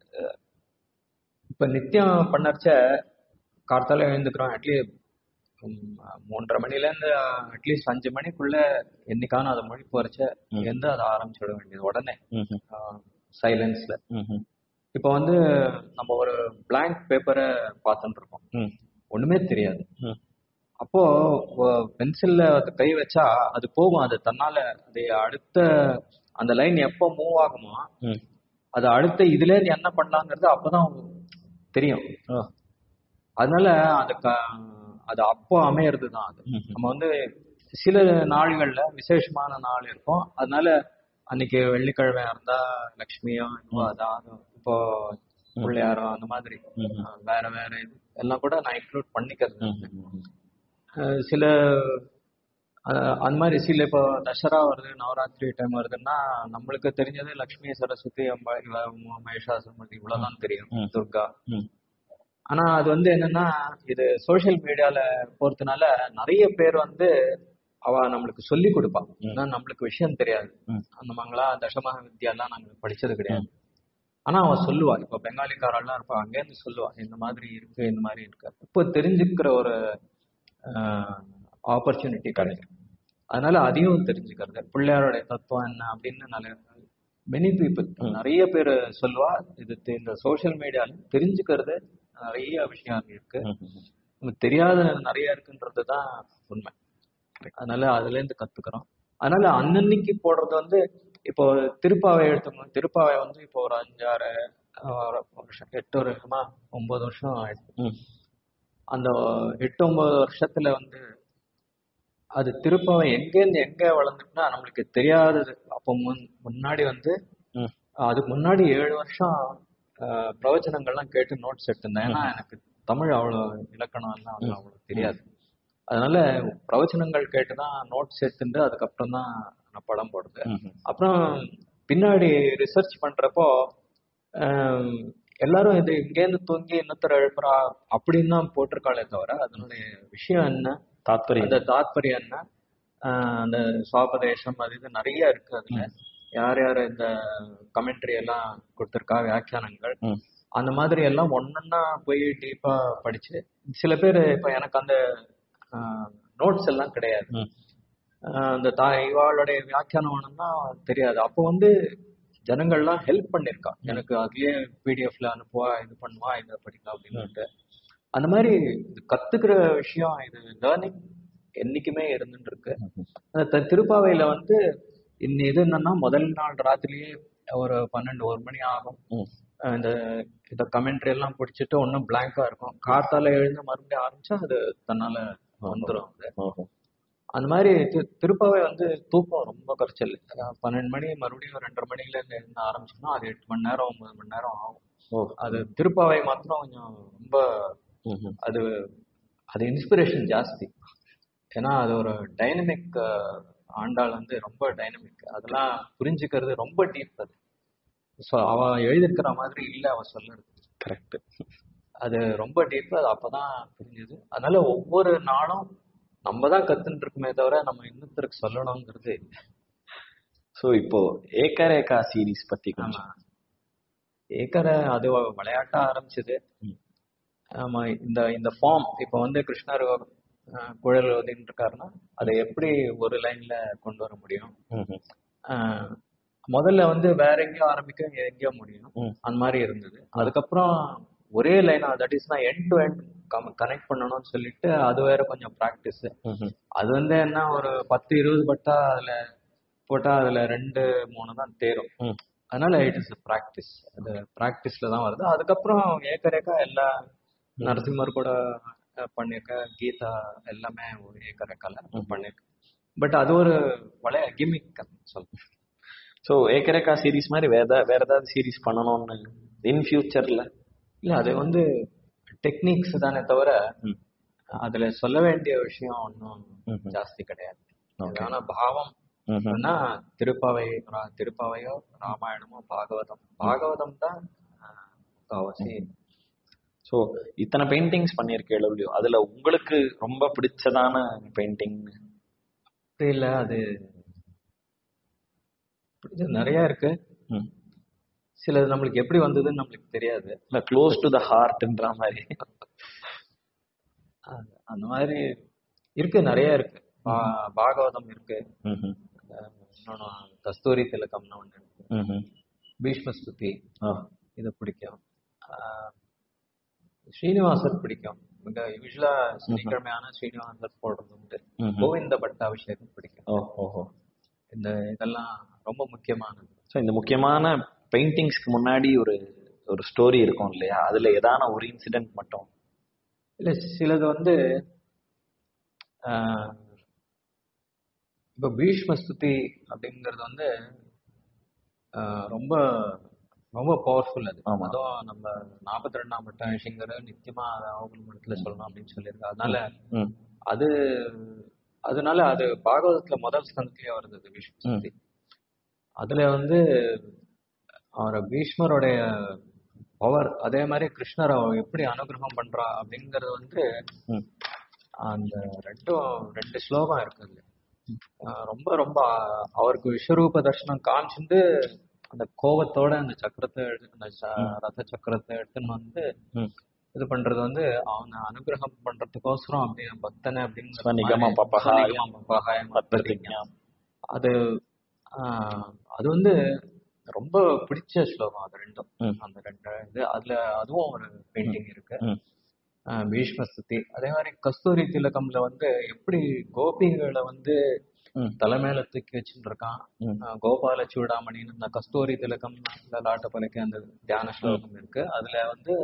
இப்ப நித்தியம் பண்ணச்ச கார்த்தால எழுந்துக்கிறோம் அட்லீஸ்ட் மூன்றரை மணில இருந்து அட்லீஸ்ட் அஞ்சு மணிக்குள்ள என்னைக்கான அதை மொழி போறச்ச ம். எந்த அதை ஆரம்பிச்சுட வேண்டியது உடனே ம்ஹும். சைலன்ஸ்ல ம்ஹும். இப்போ வந்து நம்ம ஒரு blank பேப்பரை பார்த்துட்டு இருக்கோம் ம். ஒண்ணுமே தெரியாது ம். அப்போ பென்சில்ல கை வச்சா அது போகும் அது தன்னால அது அடுத்த அந்த லைன் எப்போ மூவ் ஆகுமோ ம். அது அடுத்த இதுல இருந்து என்ன பண்ணலாங்கிறது அப்பதான் தெரியும் ஆ. அதனால அது க- அது அப்போ அமையறது தான் அது ம்ஹும். நம்ம வந்து சில நாள்கள்ல விசேஷமான நாள் இருக்கும் அதனால அன்னைக்கு வெள்ளிக்கிழமை இருந்தா லக்ஷ்மியோ இப்போ அதான் இப்போ பிள்ளையாரோ அந்த மாதிரி ம்ஹும். அஹ் வேற வேற இது எல்லாம் கூட நான் இன்க்ளூட் பண்ணிக்கிறது ம்ஹும். அஹ் சில அஹ் அந்த மாதிரி சில இப்போ தசரா வருது நவராத்திரி டைம் வருதுன்னா நம்மளுக்கு தெரிஞ்சது லக்ஷ்மி சரஸ்வதி அம்பா இவ ம- மகிஷாசுரமூர்த்தி இவ்வளவுதான் தெரியும் ம். துர்கா ம். ஆனா அது வந்து என்னன்னா இது சோஷியல் மீடியால போறதுனால நிறைய பேர் வந்து அவ நம்மளுக்கு சொல்லி கொடுப்பா ஏன்னா நம்மளுக்கு விஷயம் தெரியாது ம். அந்த மங்களா தசமக வித்யாலாம் நாங்க படிச்சது கிடையாது ஆனா அவ சொல்லுவா இப்ப பெங்காலிக்காரெல்லாம் இருப்பா அங்கேருந்து சொல்லுவா இந்த மாதிரி இருக்கு இந்த மாதிரி இருக்கு இப்போ தெரிஞ்சுக்கிற ஒரு ஆப்பர்ச்சுனிட்டி கிடைக்கும் அதனால அதையும் தெரிஞ்சுக்கிறது பிள்ளையாருடைய தத்துவம் என்ன அப்படின்னு நல்ல மெனி பீப்புள் நிறைய பேர் சொல்லுவா இது தெ- இந்த சோஷியல் மீடியால தெரிஞ்சுக்கிறது நிறைய விஷயம் இருக்கு ம்ஹும். நமக்கு தெரியாத நிறைய இருக்குன்றது தான் உண்மை அதனால அதுல இருந்து கத்துக்கிறோம் அதனால அன்னன்னைக்கு போடுறது வந்து இப்போ திருப்பாவை எடுத்துக்கணும் திருப்பாவை வந்து இப்போ ஒரு அஞ்சாறு ஆஹ், ஒரு வருஷம் எட்டு வருஷமா ஒன்பது வருஷம் ஆயிடுச்சு ம். அந்த எட்டு ஒன்பது வருஷத்துல வந்து அது திருப்பாவை எங்கேருந்து எங்க வளர்ந்துட்டுனா நம்மளுக்கு தெரியாதது அப்போ முன் முன்னாடி வந்து ம். அதுக்கு முன்னாடி ஏழு வருஷம் ஆஹ், பிரவச்சனங்கள்லாம் கேட்டு நோட்ஸ் எடுத்திருந்தேன் ஏன்னா எனக்கு தமிழ் அவ்வளோ இலக்கணம் எல்லாம் வந்து அவ்வளோ தெரியாது அதனால பிரவச்சனங்கள் கேட்டு தான் நோட்ஸ் எடுத்துட்டு அதுக்கப்புறம் தான் நான் படம் போடுறது ம்ஹும். அப்புறம் பின்னாடி ரிசர்ச் பண்றப்போ ஆம், எல்லாரும் இது இங்கேருந்து தூங்கி இன்னொருத்தர் எழுப்புறா அப்படின்னு தான் போட்டிருக்காளே தவிர அதனுடைய விஷயம் என்ன தாத்பரியம் அந்த தாத்பரியம் என்ன ஆஹ் அந்த சுவாபதேசம் அது இது நிறைய இருக்கு அதுல யார் யார் இந்த கமெண்ட்ரி எல்லாம் கொடுத்திருக்கா வியாக்கியானங்கள் ம். அந்த மாதிரி எல்லாம் ஒன்னொன்னா போய் டீப்பா படிச்சு சில பேர் இப்ப எனக்கு அந்த நோட்ஸ் எல்லாம் கிடையாது ம். ஆஹ் அந்த தா இவாளுடைய வியாக்கியானம் வேணும்னா தெரியாது அப்போ வந்து ஜனங்கள்லாம் ஹெல்ப் பண்ணிருக்கா எனக்கு அதுலயே பிடிஎஃப்ல அனுப்புவா இது பண்ணுவா இதை படிக்கலாம் அப்படின்ட்டு அந்த மாதிரி இது கத்துக்கிற விஷயம் இது லேர்னிங் என்னைக்குமே இருந்துட்டு இருக்கு அந்த த- திருப்பாவையில வந்து இந்த இது என்னன்னா முதல் நாள் ராத்திரியே ஒரு பன்னெண்டு ஒரு மணி ஆகும் ம். அஹ் இந்த இந்த கமெண்ட்ரி எல்லாம் பிடிச்சிட்டு ஒன்றும் பிளாங்கா இருக்கும் காத்தால எழுந்து மறுபடியும் ஆரம்பிச்சா அது தன்னால வந்துடும் அது ஓஹோ அந்த மாதிரி தி- திருப்பாவை வந்து தூக்கம் ரொம்ப குறைச்சல் அஹ் பன்னெண்டு மணி மறுபடியும் ரெண்டரை மணில இருந்து இருந்து ஆரம்பிச்சோம்னா அது எட்டு மணி நேரம் ஒன்பது மணி நேரம் ஆகும் ஓ அது திருப்பாவை மாத்திரம் கொஞ்சம் ரொம்ப ம்ஹும். அது அது இன்ஸ்பிரேஷன் ஜாஸ்தி ஏன்னா அது ஒரு டைனமிக் ஆண்டாள் வந்து ரொம்ப டைனமிக் அதெல்லாம் புரிஞ்சுக்கிறது ரொம்ப டீப் அது ஸோ அவ எழுதியிருக்கிற மாதிரி இல்லை அவ சொல்லுறது கரெக்ட் அது ரொம்ப டீப் அது அப்பதான் புரிஞ்சுது அதனால ஒவ்வொரு நாளும் நம்ம தான் கத்துட்டு இருக்குமே தவிர நம்ம இன்னொருத்தருக்கு சொல்லணுங்கிறது சோ இப்போ ஏகரேகா சீரிஸ் பத்தி கொஞ்சம் ஆமா ஏக்கரை அது விளையாட்டா ஆரம்பிச்சது ம். ஆமா இந்த இந்த ஃபார்ம் இப்போ வந்து கிருஷ்ணர் அஹ், குழல் ஓதின்னு இருக்காருன்னா அதை எப்படி ஒரு லைன்ல கொண்டு வர முடியும் ம்ஹும். அஹ், முதல்ல வந்து வேற எங்கேயோ ஆரம்பிக்க எங்கேயோ முடியும் ம். அந்த மாதிரி இருந்தது அதுக்கப்புறம் ஒரே லைனா தட் இஸ் நான் எண்ட் டு எண்ட் கனெக்ட் பண்ணணும்னு சொல்லிட்டு அது வேற கொஞ்சம் ப்ராக்டிஸ் ம்ஹும். அது வந்து என்ன ஒரு பத்து இருபது பட்டா அதுல போட்டா அதுல ரெண்டு மூணு தான் தேரும் ம். அதனால இட் இஸ் ப்ராக்டிஸ் அது ப்ராக்டிஸ்ல தான் வருது அதுக்கப்புறம் ஏக்கரேக்கா எல்லா நரசிம்மர் கூட அஹ், பண்ணியிருக்க கீதா எல்லாமே ஏக்கரேக்கால பண்ணியிருக்கேன் பட் அது ஒரு பழைய கிமிக் சொல்றேன் சோ ஏகரேகா சீரிஸ் மாதிரி வேற ஏதா- வேற ஏதாவது சீரிஸ் பண்ணணும்னு இன் ஃபியூச்சர்ல இல்ல அது வந்து டெக்னிக்ஸ் தானே தவிர ம். அதுல சொல்ல வேண்டிய விஷயம் ஒன்றும் ம்ஹும். ஜாஸ்தி கிடையாது Okay. ஆனா பாவம் ம்ஹும். ஆனா திருப்பாவை ரா- திருப்பாவையோ ராமாயணமோ பாகவதம் பாகவதம் தான் ஆஹ், முக்காவாசி சோ இத்தனை பெயிண்டிங்ஸ் பண்ணியிருக்கேன் இல்லையோ அதுல உங்களுக்கு ரொம்ப பிடிச்சதான பெயிண்டிங் அப்படி இல்ல அது பிடிச்சது நிறைய இருக்கு சிலது நம்மளுக்கு எப்படி வந்ததுன்னு நம்மளுக்கு தெரியாது இல்ல க்ளோஸ் டு த ஹார்ட்ன்ற மாதிரி அது- அந்த மாதிரி இருக்கு நிறைய இருக்கு பா- பாகவதம் இருக்கு ம்ஹும். அஹ், இன்னொன்னு கஸ்தூரி திலகம்னு ஒண்ணு இருக்கு ம்ஹும். பீஷ்ம ஸ்துதி ஆ. இது பிடிக்கும் ஆஹ், ஸ்ரீனிவாசர் பிடிக்கும் மிக யூஸ்வலா சனிக்கிழமையான ஸ்ரீனிவாசர் போடுறது உண்டு ம்ஹும். கோவிந்த பட்டாபிஷேகம் பிடிக்கும் ஓ ஓஹோ இந்த இதெல்லாம் ரொம்ப முக்கியமானது ஸோ இந்த முக்கியமான பெயிண்டிங்ஸ்க்கு முன்னாடி ஒரு ஒரு ஸ்டோரி இருக்கும் இல்லையா அதுல ஏதான ஒரு இன்சிடென்ட் மட்டும் இல்ல சிலது வந்து ஆஹ், இப்ப பீஷ்ம ஸ்துதி அப்படிங்கிறது வந்து ஆஹ், ரொம்ப ரொம்ப பவர்ஃபுல் அது ஆமா. அதுவும் நம்ம நாற்பத்தி ரெண்டாம் பட்ட விஷயங்கிற நிச்சயமா அதை அவங்க இடத்துல சொல்லணும் அப்படின்னு சொல்லியிருக்கு அதனால ம். அது அதனால அது பாகவதத்துல முதல் ஸ்கந்தத்திலேயே வருது அது பீஷ்ம ஸ்துதி அதுல வந்து அவரை பீஷ்மருடைய பவர் அதே மாதிரி கிருஷ்ணர் அவ எப்படி அனுகிரகம் பண்றா அப்படிங்கறது வந்து ம். அந்த அந்த ரெண்டும் ரெண்டு ஸ்லோகம் இருக்கு அதுல ஆஹ் ரொம்ப ரொம்ப ஆ- அவருக்கு விஸ்வரூப தர்சனம் காமிச்சுட்டு அந்த கோபத்தோட அந்த சக்கரத்தை எடுத்து அந்த ச- ரத சக்கரத்தை எடுத்துன்னு வந்து ம். இது பண்றது வந்து அவனை அனுகிரகம் பண்றதுக்கோசரம் அப்படி பக்தனை அப்படின்னு ஸ்வநிகம பபகாய பத்திரிஞாம் அது ஆஹ், அது வந்து ரொம்ப பிடிச்ச ஸ்லோகம் அது ரெண்டும் ம். அந்த ரெண்டு இது அதுல அதுவும் ஒரு பெயிண்டிங் இருக்கு ம். ஆஹ், பீஷ்ம ஸ்துதி அதே மாதிரி கஸ்தூரி திலகம்ல வந்து எப்படி கோபிகளை வந்து ம். தலைமையில தூக்கி வச்சுட்டு இருக்கான் ம். ஆஹ், கோபால சூடாமணின்னு இந்த கஸ்தூரி திலகம் லாட்ட பலைக்கு அந்த தியான ஸ்லோகம் இருக்கு அதுல வந்து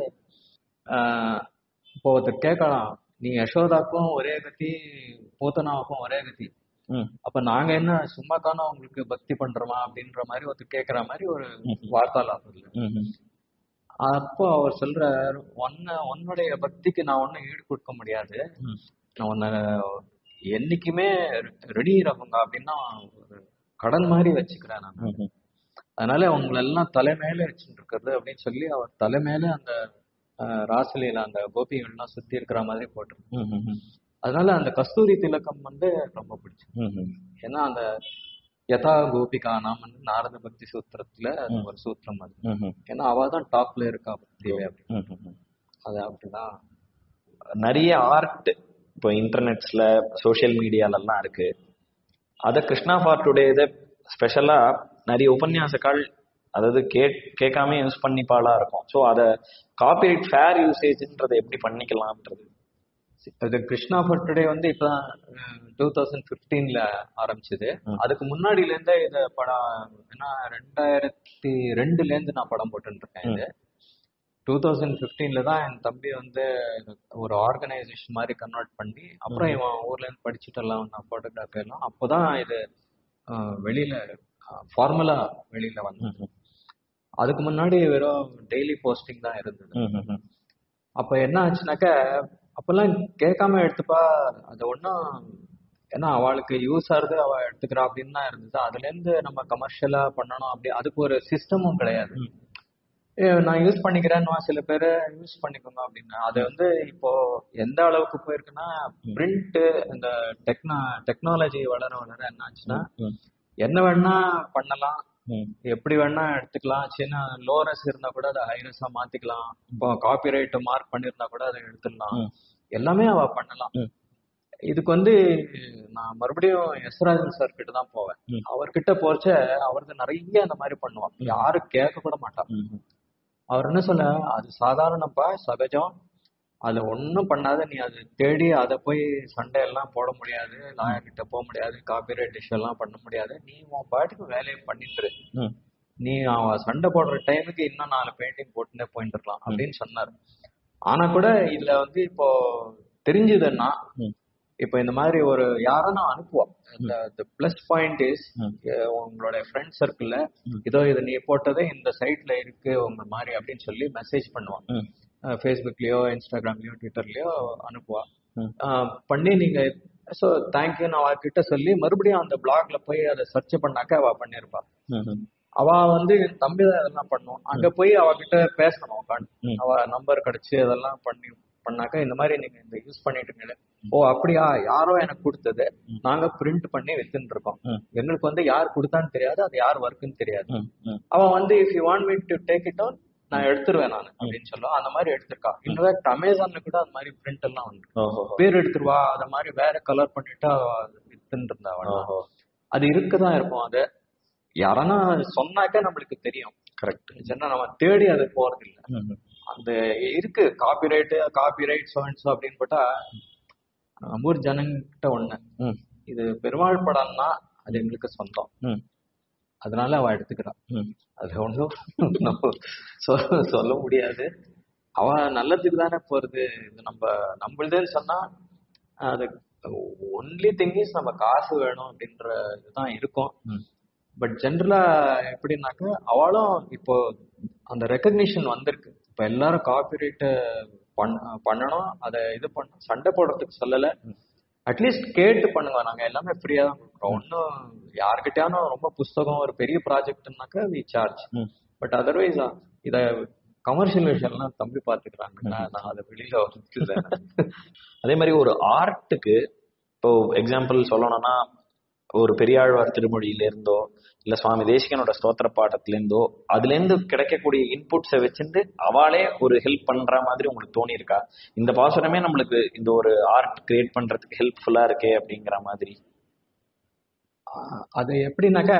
ஆஹ், இப்போ ஒருத்தர் கேட்கலாம் நீ யசோதாக்கும் ஒரே கதி பூத்தனாவுக்கும் ஒரே கதி ம். அப்ப நாங்க என்ன சும்மா தானே உங்களுக்கு பக்தி பண்றோமா அப்படின்ற மாதிரி ஒருத்தர் கேக்குற மாதிரி ஒரு ம். வார்த்தாலாபம் இல்ல ம். ம். அப்போ அவர் சொல்றார் உன்ன உன்னுடைய பக்திக்கு நான் ஒன்னும் ஈடு கொடுக்க முடியாது ம். நான் உன்னை என்னைக்குமே ரெடி ரகுங்க அப்படின்னா ஒரு கடன் மாதிரி வச்சுக்கிறேன் நான் ம். ம். அதனால உங்களை எல்லாம் தலைமையில வச்சுட்டு இருக்கிறது அப்படின்னு சொல்லி அவர் தலைமையில அந்த ஆஹ், ராசலீல அந்த கோபிகள்லாம் சுத்தி இருக்கிற மாதிரி போட்டிருக்கு ம். ம். ம். அதனால அந்த கஸ்தூரி திலகம் வந்து ரொம்ப பிடிச்சது ம். ம். ஏன்னா அந்த யதா கோபிகா நாம் வந்து நாரத பக்தி சூத்திரத்துல அது ஒரு சூத்திரம் அது ம். ம். ஏன்னா அவ தான் டாப்ல இருக்கா பக்தியில அப்படி ம். ம். அது அப்படிதான் நிறைய ஆர்ட் இப்போ இன்டர்நெட்ஸ்ல சோஷியல் மீடியாலெல்லாம் இருக்கு அத கிருஷ்ணா ஃபார் டுடே இதை ஸ்பெஷலா நிறைய உபன்யாசக்கால் அதாவது கேட் கேட்காம யூஸ் பண்ணிப்பாளா இருக்கும் ஸோ அதை காப்பிரைட் ஃபேர் யூசேஜ்ன்றதை எப்படி பண்ணிக்கலாம்ன்றது இது கிருஷ்ணா ஃபார் டுடே வந்து இப்பதான் டூ தௌசண்ட் ஃபிஃப்டீன்ல ஆரம்பிச்சது ம். அதுக்கு முன்னாடில இருந்தே இத படம் ஏன்னா ரெண்டாயிரத்தி ரெண்டுல இருந்து நான் படம் போட்டுட்டு இருக்கேன் இது டூ தௌசண்ட் ஃபிஃப்டீன்ல தான் என் தம்பி வந்து ஒரு ஆர்கனைசேஷன் மாதிரி கன்வெர்ட் பண்ணி அப்புறம் இவன் ஊர்ல இருந்து படிச்சுட்டு எல்லாம் நான் போட்டோகிராஃபி எல்லாம் அப்போதான் இது அஹ், வெளியில ஃபார்மலா வெளியில வந்தது அதுக்கு முன்னாடி வெறும் டெய்லி போஸ்டிங் தான் இருந்தது அப்ப என்ன ஆச்சுனாக்கா அப்பெல்லாம் கேட்காம எடுத்துப்பா அது ஒன்றும் ஏன்னா அவளுக்கு யூஸ் ஆகுது அவ எடுத்துக்கிறா அப்படின்னு தான் இருந்தது அதுல இருந்து நம்ம கமர்ஷியலா பண்ணணும் அப்படி அதுக்கு ஒரு சிஸ்டமும் கிடையாது ஏ, நான் யூஸ் பண்ணிக்கிறேன்னு சில பேர் யூஸ் பண்ணிக்கோங்க அப்படின்னு அது வந்து இப்போ எந்த அளவுக்கு போயிருக்குன்னா பிரிண்ட் இந்த டெக்னா டெக்னாலஜி வளர வளர என்ன ஆச்சுன்னா என்ன வேணா பண்ணலாம் எப்படி வேணா எடுத்துக்கலாம் சின்ன லோரஸ் இருந்தா கூட அதை ஹைரஸா மாத்திக்கலாம் இப்போ காப்பிரைட் மார்க் பண்ணிருந்தா கூட அதை எடுத்துடலாம் ம். எல்லாமே அவ பண்ணலாம் ம். இதுக்கு வந்து நான் மறுபடியும் எஸ்ராஜன் சார் கிட்ட தான் போவேன் ம். அவர்கிட்ட போறச்ச அவருக்கு நிறைய அந்த மாதிரி பண்ணுவான் யாரும் கேட்க கூட மாட்டான் அவர் என்ன சொல்ல அது சாதாரணப்பா சகஜம் அது ஒண்ணும் பண்ணாத நீ அது தேடி அதை போய் சண்டை எல்லாம் போட முடியாது லாயர் கிட்ட போக முடியாது காப்பிரைட் இஷ்யூ எல்லாம் பண்ண முடியாது நீ உன் பாட்டுக்கு வேலையை பண்ணிட்டு இரு. நீ அவன் சண்டை போடுற டைமுக்கு இன்னும் நாலு பெயிண்டிங் போட்டுனே போயிட்டு இருக்கலாம் அப்படின்னு சொன்னார் ஆனா கூட இதுல வந்து இப்போ தெரிஞ்சதுன்னா ம். இப்போ இந்த மாதிரி ஒரு யாரும் நான் அனுப்புவோம் இந்த பிளஸ் பாயிண்ட் இஸ் ம். உங்களோட ஃப்ரெண்ட் சர்க்கிள்ல ம். இதோ இது நீ போட்டது இந்த சைட்ல இருக்கு உங்க மாதிரி அப்படின்னு சொல்லி மெசேஜ் பண்ணுவான் ஃபேஸ்புக்லயோ இன்ஸ்டாகிராம்லயோ ட்விட்டர்லயோ அனுப்புவா ம். அஹ் பண்ணி நீங்க ஸோ தேங்க்யூ நான் அவகிட்ட சொல்லி மறுபடியும் அந்த பிளாக்ல போய் அதை சர்ச் பண்ணாக்க அவ பண்ணிருப்பா அவ வந்து என் தம்பி தான் இதெல்லாம் பண்ணும் அங்க போய் அவகிட்ட பேசணும் உட்காந்து ம். அவ நம்பர் கிடைச்சு அதெல்லாம் பண்ணி பண்ணாக்க இந்த மாதிரி நீங்க இந்த யூஸ் பண்ணிட்டு இருக்கீங்க ஓ அப்படியா யாரோ எனக்கு கொடுத்தது நாங்க பிரிண்ட் பண்ணி வித்துன்னு இருக்கோம் ம். எங்களுக்கு வந்து யார் கொடுத்தான்னு தெரியாது அது யார் ஒர்க்குன்னு தெரியாது அவன் வந்து if you want me to take it on நான் எடுத்துருவேன் நான் அப்படின்னு சொல்லுவான் அந்த மாதிரி எடுத்திருக்கா இன்ஃபேக்ட் அமேசான்ல கூட அந்த மாதிரி பிரிண்ட் எல்லாம் வந்து பேர் எடுத்துருவா அந்த மாதிரி வேற கலர் பண்ணிட்டு அவ வித்துன்னு இருந்தா அவள் அது இருக்கதான் இருக்கும் அது யாரனா சொன்னாக்க நம்மளுக்கு தெரியும் கரெக்ட் ஏன்னா நம்ம தேடி அது போறது இல்ல அந்த இருக்கு காப்பிரைட் காப்பிரைட் சோன்ஸ் அப்படின்னு போட்டா நம்ம ஊர் ஜனங்கிட்ட ஒண்ணு இது பெருமாள் படம்னா அது எங்களுக்கு சொந்தம் அதனால அவ எடுத்துக்கிறா அது ஒன்றும் நம்ம சொல்ல சொல்ல முடியாது அவ நல்லதுக்கு தானே போறது இது நம்ம நம்மளுதுன்னு சொன்னா அது ஒன்லி திங் இஸ் நம்ம காசு வேணும் அப்படின்ற இதுதான் இருக்கும் பட் ஜென்ரலா எப்படின்னாக்க அவளும் இப்போ அந்த ரெக்கக்னிஷன் வந்திருக்கு இப்போ எல்லாரும் காப்பிரைட் பண்ணணும் அதை இது பண்ண சண்டை போடுறதுக்கு சொல்லல அட்லீஸ்ட் கேட்டு பண்ணுங்க நாங்க எல்லாமே ஃப்ரீயா தான் கொடுக்குறோம் ஒன்றும் யாருக்கிட்டயானும் ரொம்ப புஸ்தகம் ஒரு பெரிய ப்ராஜெக்ட்னாக்க வி சார்ஜ் பட் அதர்வைஸ் இத கமர்ஷியல் விஷயம்லாம் தம்பி பாத்துக்கிறாங்க நான் அதை வெளியில வந்து அதே மாதிரி ஒரு ஆர்ட்டுக்கு இப்போ எக்ஸாம்பிள் சொல்லணும்னா ஒரு பெரியாழ்வார் திருமொழியில இருந்தோ இல்ல சுவாமி தேசிகனோட ஸ்தோத்திர பாட்டத்துல இருந்தோ அதுல இருந்து கிடைக்கக்கூடிய இன்புட்ஸை வச்சிருந்து அவளே ஒரு ஹெல்ப் பண்ற மாதிரி உங்களுக்கு தோணி இருக்கா இந்த பாசுரமே நம்மளுக்கு இந்த ஒரு ஆர்ட் கிரியேட் பண்றதுக்கு ஹெல்ப்ஃபுல்லா இருக்கே அப்படிங்கிற மாதிரி அது எப்படின்னாக்க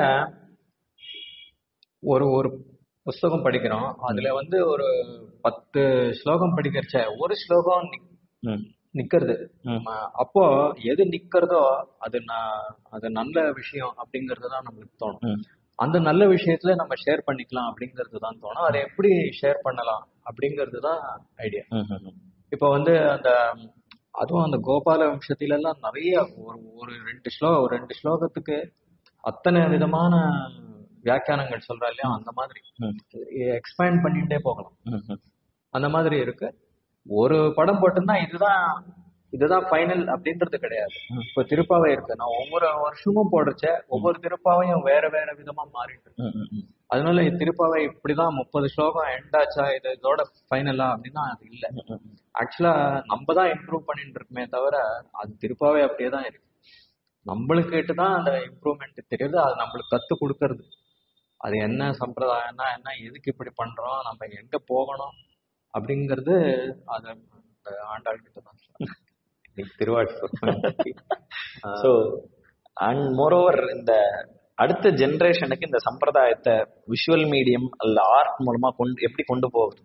ஒரு ஒரு புஸ்தகம் படிக்கிறோம் அதுல வந்து ஒரு பத்து ஸ்லோகம் படிக்கிறச்ச ஒரு ஸ்லோகம் நிக்கிறது அப்போ எது நிக்கிறதோ அது நான் அது நல்ல விஷயம் அப்படிங்கறது தான் நம்மளுக்கு தோணும் அந்த நல்ல விஷயத்துல நம்ம ஷேர் பண்ணிக்கலாம் அப்படிங்கிறது தான் தோணும் அதை எப்படி ஷேர் பண்ணலாம் அப்படிங்கிறது தான் ஐடியா இப்போ வந்து அந்த அதுவும் அந்த கோபால வம்சத்தில எல்லாம் நிறைய ஒரு ஒரு ரெண்டு ஸ்லோ ஒரு ரெண்டு ஸ்லோகத்துக்கு அத்தனை விதமான வியாக்கியானங்கள் சொல்றா இல்லையா அந்த மாதிரி எக்ஸ்பேண்ட் பண்ணிட்டே போகலாம் அந்த மாதிரி இருக்கு ஒரு படம் போட்டிருந்தா இதுதான் இதுதான் ஃபைனல் அப்படின்றது கிடையாது இப்போ திருப்பாவை இருக்கு நான் ஒவ்வொரு வருஷமும் போடுறச்ச ஒவ்வொரு திருப்பாவையும் வேற வேற விதமா மாறிட்டு அதனால திருப்பாவை இப்படிதான் முப்பது ஸ்லோகம் எண்ட் ஆச்சா இது இதோட ஃபைனலா அப்படின்னா அது இல்ல ஆக்சுவலா நம்ம தான் இம்ப்ரூவ் பண்ணிட்டு இருக்குமே தவிர அது திருப்பாவை அப்படியே தான் இருக்கு நம்மளுக்கிட்ட தான் அந்த இம்ப்ரூவ்மெண்ட் தெரியுது அது நம்மளுக்கு கத்து கொடுக்கறது அது என்ன சம்பிரதாயம்னா என்ன எதுக்கு இப்படி பண்றோம் நம்ம எங்க போகணும் அப்படிங்கிறது அது ஆண்டாள் கிட்ட தான் திருவாட்டு ஸோ அண்ட் மோரோவர் இந்த அடுத்த ஜெனரேஷனுக்கு இந்த சம்பிரதாயத்தை விஷுவல் மீடியம் அல்ல ஆர்ட் மூலமா கொண்டு எப்படி கொண்டு போகுது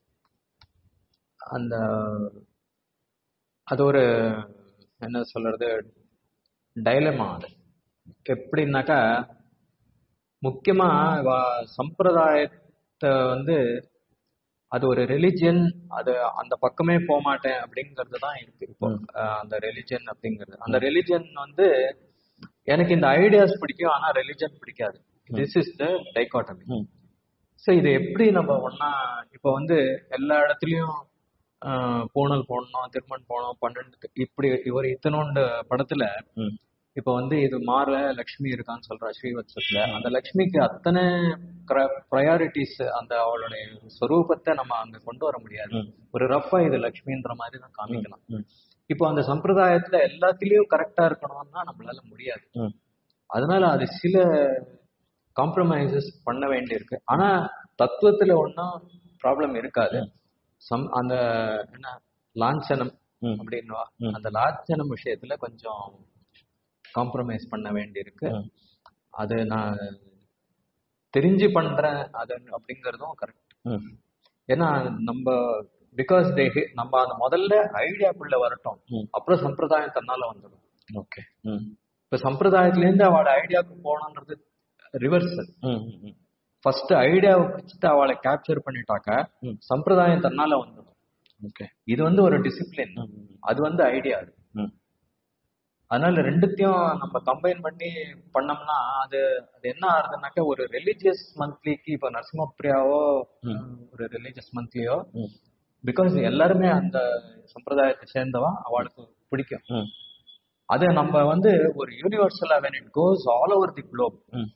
அந்த அது ஒரு என்ன சொல்றது டைலமா அது எப்படின்னாக்கா முக்கியமா வ- சம்பிரதாயத்தை வந்து அது ஒரு ரிலிஜியன் அது அந்த பக்கமே போக மாட்டேன் அப்படிங்கிறது தான் இருக்கு இப்போ ம். அஹ் அந்த ரிலிஜன் அப்படிங்கிறது அந்த ரிலிஜன் வந்து எனக்கு இந்த ஐடியாஸ் பிடிக்கும் ஆனா ரிலிஜன் பிடிக்காது திஸ் இஸ் த டைகாட்டமி ம். ஸோ இது எப்படி நம்ம ஒண்ணா இப்போ வந்து எல்லா இடத்துலயும் ஆஹ், பூணல் போடணும் திருமண் போடணும் பன்னெண்டு இப்படி ஒரு இத்தனோண்டு படத்துல ம். இப்போ வந்து இது மாற லக்ஷ்மி இருக்கான்னு சொல்றா ஸ்ரீவத்சத்துல அந்த லக்ஷ்மிக்கு அத்தனை ப்ரையாரிட்டிஸ் அந்த அவளுடைய சொரூபத்தை நம்ம அங்க கொண்டு வர முடியாது ம். ஒரு ரஃபா இது லக்ஷ்மின்ற மாதிரி தான் காமிக்கலாம் ம். இப்போ அந்த சம்பிரதாயத்துல எல்லாத்துலயும் கரெக்டா இருக்கணும்னா நம்மளால முடியாது ம். அதனால அது சில காம்ப்ரமைசஸ் பண்ண வேண்டியிருக்கு ஆனா தத்துவத்துல ஒன்றும் ப்ராப்ளம் இருக்காது சம் அந்த என்ன லாஞ்சனம் ம். அப்படின்னுவா ம். அந்த லாஞ்சனம் விஷயத்துல கொஞ்சம் காம்ப்ரமைஸ் பண்ண வேண்டியிருக்கு ம். அது நான் தெரிஞ்சு பண்றேன் அது அப்படிங்கறதும் கரெக்ட் ம். ஏன்னா நம்ம பிகாஸ் தே நம்ம அந்த முதல்ல ஐடியாக்குள்ள வரட்டும் ம். அப்புறம் சம்பிரதாயம் தன்னால வந்துடும் ஓகே ம். இப்ப சம்பிரதாயத்துல இருந்து அவளோட ஐடியாவுக்கு போகணுன்றது ரிவர்சல் ம். ம். ம். ஃபர்ஸ்ட் ஐடியாவை பிடிச்சிட்டு அவளை கேப்சர் பண்ணிட்டாக்க ம். சம்பிரதாயம் தன்னால வந்துடும் ஓகே இது வந்து ஒரு டிசிப்ளின் ம். ம். அது வந்து ஐடியா அது ம். அதனால ரெண்டுத்தையும் நம்ம கம்பைன் பண்ணி பண்ணோம்னா அது அது என்ன ஆகுதுனாக்கா ஒரு ரிலீஜியஸ் மந்த்லிக்கு இப்போ நரசிம்மப்பிரியாவோ ம். ஒரு ரிலீஜியஸ் மந்த்லியோ ம். பிகாஸ் எல்லாருமே அந்த சம்பிரதாயத்தை சேர்ந்தவா அவளுக்கு பிடிக்கும் ம். அது நம்ம வந்து ஒரு யூனிவர்சலா when it goes all over the globe ம்.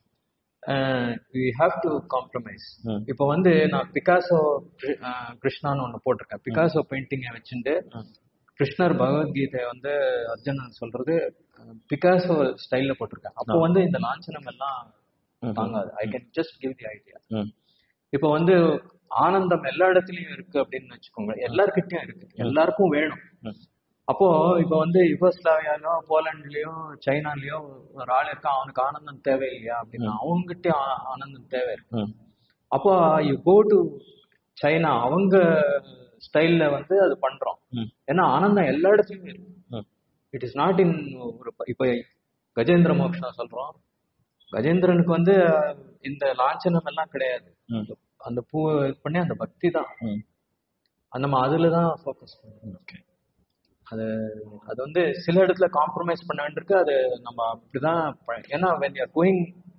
வி ஹாவ் டு காம்ப்ரமைஸ் ம். இப்போ வந்து நான் பிகாசோ கிருஷ்ணான்னு ஒன்று போட்டிருக்கேன் பிகாசோ பெயிண்டிங்கை வச்சுட்டு ம். கிருஷ்ணர் பகவத்கீதை வந்து அர்ஜுனன் சொல்றது பிகாசோ ஸ்டைல்ல போட்டிருக்கேன் அப்போ வந்து இந்த லாஞ்சனம் எல்லாம் ம். தாங்காது I can just give the idea ம். இப்போ வந்து ஆனந்தம் எல்லா இடத்துலயும் இருக்கு அப்படின்னு வச்சுக்கோங்க எல்லார்கிட்டயும் இருக்கு எல்லாருக்கும் வேணும் ம். அப்போ இப்போ வந்து யுகோஸ்லாவியாலோ போலண்ட்லயோ சைனாலயோ ஒரு ஆள் இருக்கான் அவனுக்கு ஆனந்தம் தேவை இல்லையா அப்படின்னா அவங்ககிட்ட ஆனந்தம் தேவை இருக்கு ம். அப்போ யூ கோ டு சைனா அவங்க ஸ்டைல்ல வந்து அது பண்றோம் ம். ஏன்னா ஆனந்தம் எல்லா இடத்துலயும் இருக்கு ம். இட் இஸ் நாட் இன் ஒரு ப- இப்ப கஜேந்திர மோக்ஷா சொல்றோம் கஜேந்திரனுக்கு வந்து இந்த லாஞ்சனம் எல்லாம் கிடையாது ம். அந்த பூ இது பண்ணி அந்த பக்தி தான் ம். அது நம்ம அதுல தான் ஃபோக்கஸ் பண்ணணும் ஓகே அது அது வந்து சில இடத்துல காம்ப்ரமைஸ் பண்ண வேண்டியிருக்கு அது நம்ம அப்படிதான் ப- ஏன்னா when you are going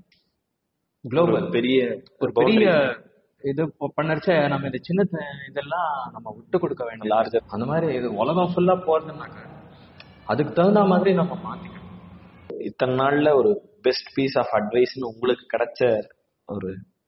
global பெரிய ஒரு பெரிய இது ப- பண்ணறச்ச நம்ம இந்த சின்ன த- இதெல்லாம் நம்ம விட்டு கொடுக்க வேண்டும் லார்ஜர் அந்த மாதிரி இது உலகம் ஃபுல்லா போறதுனாக்க அதுக்கு தகுந்த மாதிரி நம்ம மாத்திக்கணும் இத்தனை நாள்ல ஒரு பெஸ்ட் பீஸ் ஆஃப் அட்வைஸ்னு உங்களுக்கு கிடைச்ச ஒரு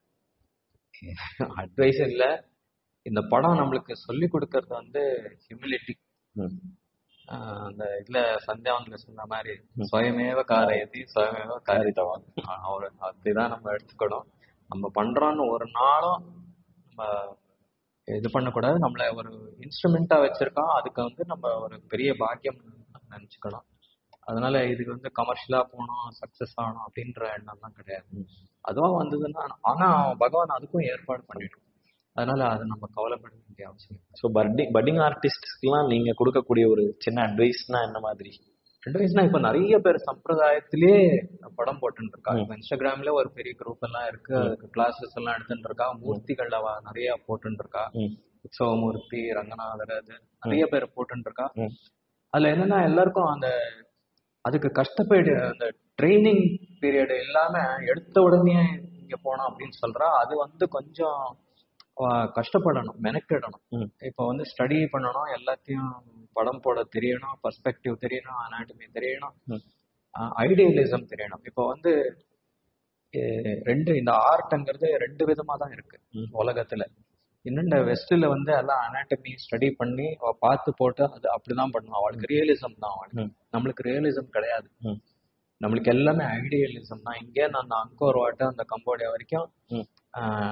அட்வைஸ் இல்ல இந்த படம் நம்மளுக்கு சொல்லி கொடுக்கறது வந்து ஹியூமிலிட்டி ம். அந்த இதுல சந்தியாவன்ல சொன்ன மாதிரி சுயமேவ காரயதி சுயமேவ காரித்தவான் அவர் அப்படிதான் நம்ம எடுத்துக்கணும் நம்ம பண்றோம்னு ஒரு நாளும் நம்ம இது பண்ணக்கூடாது நம்மள ஒரு இன்ஸ்ட்ருமெண்டா வச்சிருக்கோம் அதுக்கு வந்து நம்ம ஒரு பெரிய பாக்கியம் நினைச்சுக்கணும் அதனால இதுக்கு வந்து கமர்ஷியலா போகணும் சக்சஸ் ஆகணும் அப்படின்ற எண்ணம்லாம் கிடையாது அதுவா வந்ததுன்னா ஆனா பகவான் அதுக்கும் ஏற்பாடு பண்ணிடும் அதனால அதை நம்ம கவலைப்பட வேண்டிய அவசியம் இல்லை. ஸோ பட்டிங் பட்டிங் ஆர்டிஸ்ட்ஸ்க்குலாம் நீங்க கொடுக்கக்கூடிய ஒரு சின்ன அட்வைஸ்னா என்ன மாதிரி அட்வைஸ்னா இப்ப நிறைய பேர் சம்பிரதாயத்திலே படம் போட்டுட்டு இருக்கா இப்ப இன்ஸ்டாகிராம்ல ஒரு பெரிய குரூப் எல்லாம் இருக்கு அதுக்கு கிளாஸஸ் எல்லாம் எடுத்துட்டு இருக்கா மூர்த்திகள் அவ நிறைய போட்டுட்டு இருக்கா ம். உற்சவமூர்த்தி ரங்கநாதர் அது நிறைய பேர் போட்டுட்டு இருக்கா ம். அதுல என்னன்னா எல்லாருக்கும் அந்த அதுக்கு கஷ்டப்படு அந்த ட்ரைனிங் பீரியட் இல்லாம எடுத்த உடனே இங்க போனோம் அப்படின்னு சொல்றா அது வந்து கொஞ்சம் ஆஹ், கஷ்டப்படணும் மெனக்கிடணும் ம். இப்போ வந்து ஸ்டடி பண்ணணும் எல்லாத்தையும் படம் போட தெரியணும் பர்ஸ்பெக்டிவ் தெரியணும் அனாட்டமி தெரியணும் ம். ஐடியலிசம் தெரியணும் இப்போ வந்து அஹ், ரெண்டு இந்த ஆர்ட்ங்கிறது ரெண்டு விதமா தான் இருக்கு ம். உலகத்துல இன்னும் இந்த வெஸ்ட்ல வந்து எல்லாம் அனாட்டமி ஸ்டடி பண்ணி அவ பார்த்து போட்டு அது அப்படிதான் பண்ணுவான் அவளுக்கு ரியலிசம் தான் அவளுக்கு ம். நம்மளுக்கு ரியலிசம் கிடையாது ம். நம்மளுக்கு எல்லாமே ஐடியலிசம் தான் இங்கே நான் அந்த அங்கோர் வாட்டு அந்த கம்போடியா வரைக்கும் ம்.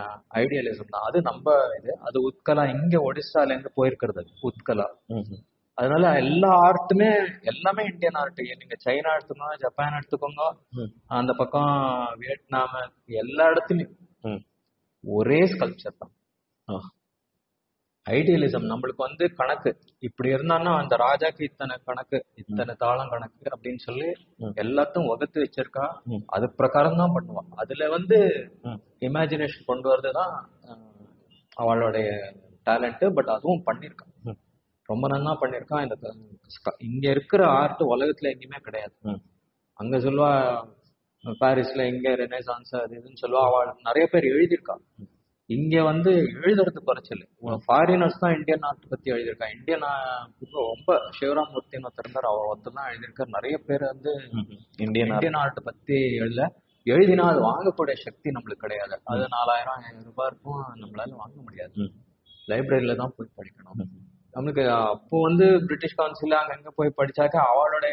ஐடியலிசம் தான் அது நம்ம இது அது உத்கலா இங்க ஒடிசால இருந்து போயிருக்கிறது அது, உத்கலா ம். அதனால எல்லா ஆர்ட்டுமே எல்லாமே இந்தியன் ஆர்ட் நீங்க சைனா எடுத்துக்கோங்க ஜப்பான் எடுத்துக்கோங்க ம். அந்த பக்கம் வியட்நாம் எல்லா இடத்துலயும் ம். ஒரே ஸ்கல்ப்சர் தான் ஆ. ஐடியலிசம் நம்மளுக்கு வந்து கணக்கு இப்படி இருந்தான்னா அந்த ராஜாக்கு இத்தனை கணக்கு இத்தனை தாளம் கணக்கு அப்படின்னு சொல்லி ம். எல்லாத்தையும் வகுத்து வச்சிருக்கா ம். அது பிரகாரம் தான் பண்ணுவான் அதுல வந்து ம். இமேஜினேஷன் கொண்டு வரது தான் அவளுடைய டேலண்ட் பட் அதுவும் பண்ணியிருக்கான் ம். ரொம்ப நல்லா பண்ணியிருக்கான் இந்த க- ஸ்க- இங்க இருக்கிற ஆர்ட் உலகத்துல எங்கேயுமே கிடையாது ம். அங்க சொல்லுவா பாரிஸ்ல இங்க ரெனேசான்ஸ் அது இதுன்னு சொல்லுவா அவள் நிறைய பேர் எழுதியிருக்கா இங்க வந்து எழுதுறது குறைச்சல் ஃபாரினர்ஸ் தான் இந்தியன் ஆர்ட் பத்தி எழுதியிருக்கா இந்தியன் ரொம்ப சிவராம் மூர்த்தின்னு ஒருத்தர் இருந்தார் அவர் ஒருத்தர் தான் எழுதியிருக்கார் நிறைய பேர் வந்து இந்தியன் ஆர்ட் இந்தியன் ஆர்ட் பத்தி எழுத எழுதினா அது வாங்கக்கூடிய சக்தி நம்மளுக்கு கிடையாது அது நாலாயிரம் ஐயாயிரம் ரூபாய் இருக்கும் நம்மளால வாங்க முடியாது ம். லைப்ரரியில தான் போய் படிக்கணும் நம்மளுக்கு அப்போ வந்து பிரிட்டிஷ் கவுன்சில் அங்கங்க போய் படிச்சாக்க அவளோட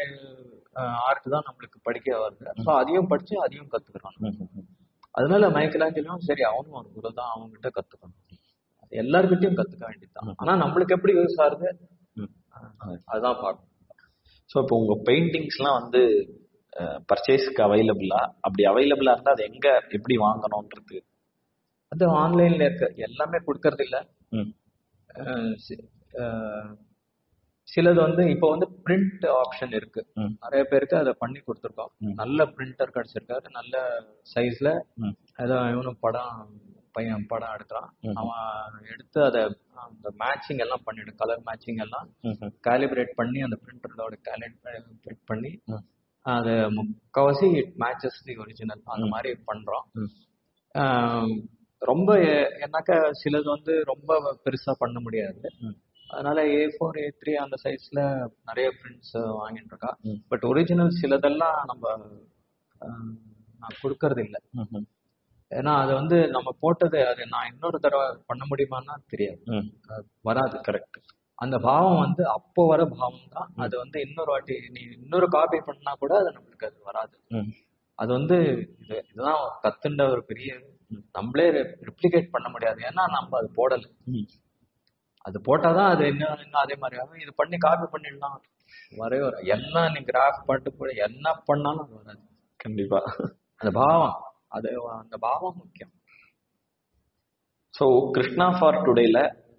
ஆர்ட் தான் நம்மளுக்கு படிக்க வருது ஸோ அதையும் படிச்சு அதையும் கத்துக்கிறோம் ம், ம், ம். அதனால மைக்கலாஞ்சலும் சரி அவனும் ஒரு குரு தான் அவங்ககிட்ட கத்துக்கணும் எல்லார்கிட்டயும் கத்துக்க வேண்டியதுதான் ஆனா நம்மளுக்கு எப்படி யூஸ் ஆகுது ம். அதுதான் பார்க்கணும் ஸோ இப்போ உங்க பெயிண்டிங்ஸ்லாம் வந்து பர்ச்சேஸ்க்கு அவைலபிளா அப்படி அவைலபிளா இருந்தா அது எங்க எப்படி வாங்கணும்ன்றது அது ஆன்லைன்ல இருக்கு எல்லாமே கொடுக்கறது இல்ல ம். அஹ் சி- அஹ் சிலது வந்து இப்போ வந்து பிரிண்ட் ஆப்ஷன் இருக்கு ம். நிறைய பேருக்கு அதை பண்ணி கொடுத்துருக்கோம் ம். நல்ல பிரிண்டர் கிடைச்சிருக்காரு நல்ல சைஸ்ல ம். ஏதோ இவனும் படம் பையன் படம் எடுக்கிறான் ம். அவன் எடுத்து அதை அந்த மேட்சிங் எல்லாம் பண்ணிடு கலர் மேட்சிங் எல்லாம் ம், ம். காலிபிரேட் பண்ணி அந்த பிரிண்டரோட காலிபிரேட் பண்ணி ம். அது முக்காவாசி இட் மேட்சஸ் தி ஒரிஜினல் அந்த மாதிரி பண்றோம் ம். ஆம், ரொம்ப எ- என்னாக்கா சிலது வந்து ரொம்ப பெருசா பண்ண முடியாது ம். அதனால ஏ ஃபோர் ஏ த்ரீ அந்த சைஸ்ல நிறைய பிரிண்ட்ஸ் வாங்கிட்டு இருக்கா ம். பட் ஒரிஜினல் சிலதெல்லாம் நம்ம ஆம், நான் கொடுக்கறது இல்லை ம், ம். ஏன்னா அது வந்து நம்ம போட்டது அது நான் இன்னொரு தடவை பண்ண முடியுமான்னா தெரியாது ம். அது வராது கரெக்ட் அந்த பாவம் வந்து அப்போ வர பாவம் தான் அது வந்து இன்னொரு வாட்டி நீ இன்னொரு காப்பி பண்ணா கூட அது நம்மளுக்கு அது வராது ம். அது வந்து இது இதுதான் கத்துண்ட ஒரு பெரிய நம்மளே ரெப்ளிகேட் பண்ண முடியாது ஏன்னா நம்ம அது போடல ம். அது போட்டாதான் அது இன்னும் இன்னும் அதே மாதிரி ஆகும் இது பண்ணி காப்பி பண்ணிடலாம் வரவே வர என்ன நீ கிராஃப் பாட்டு போட என்ன பண்ணாலும் அது வராது கண்டிப்பா அந்த பாவம் அது அந்த பாவம் முக்கியம் ஸோ கிருஷ்ணா ஃபார் டுடேல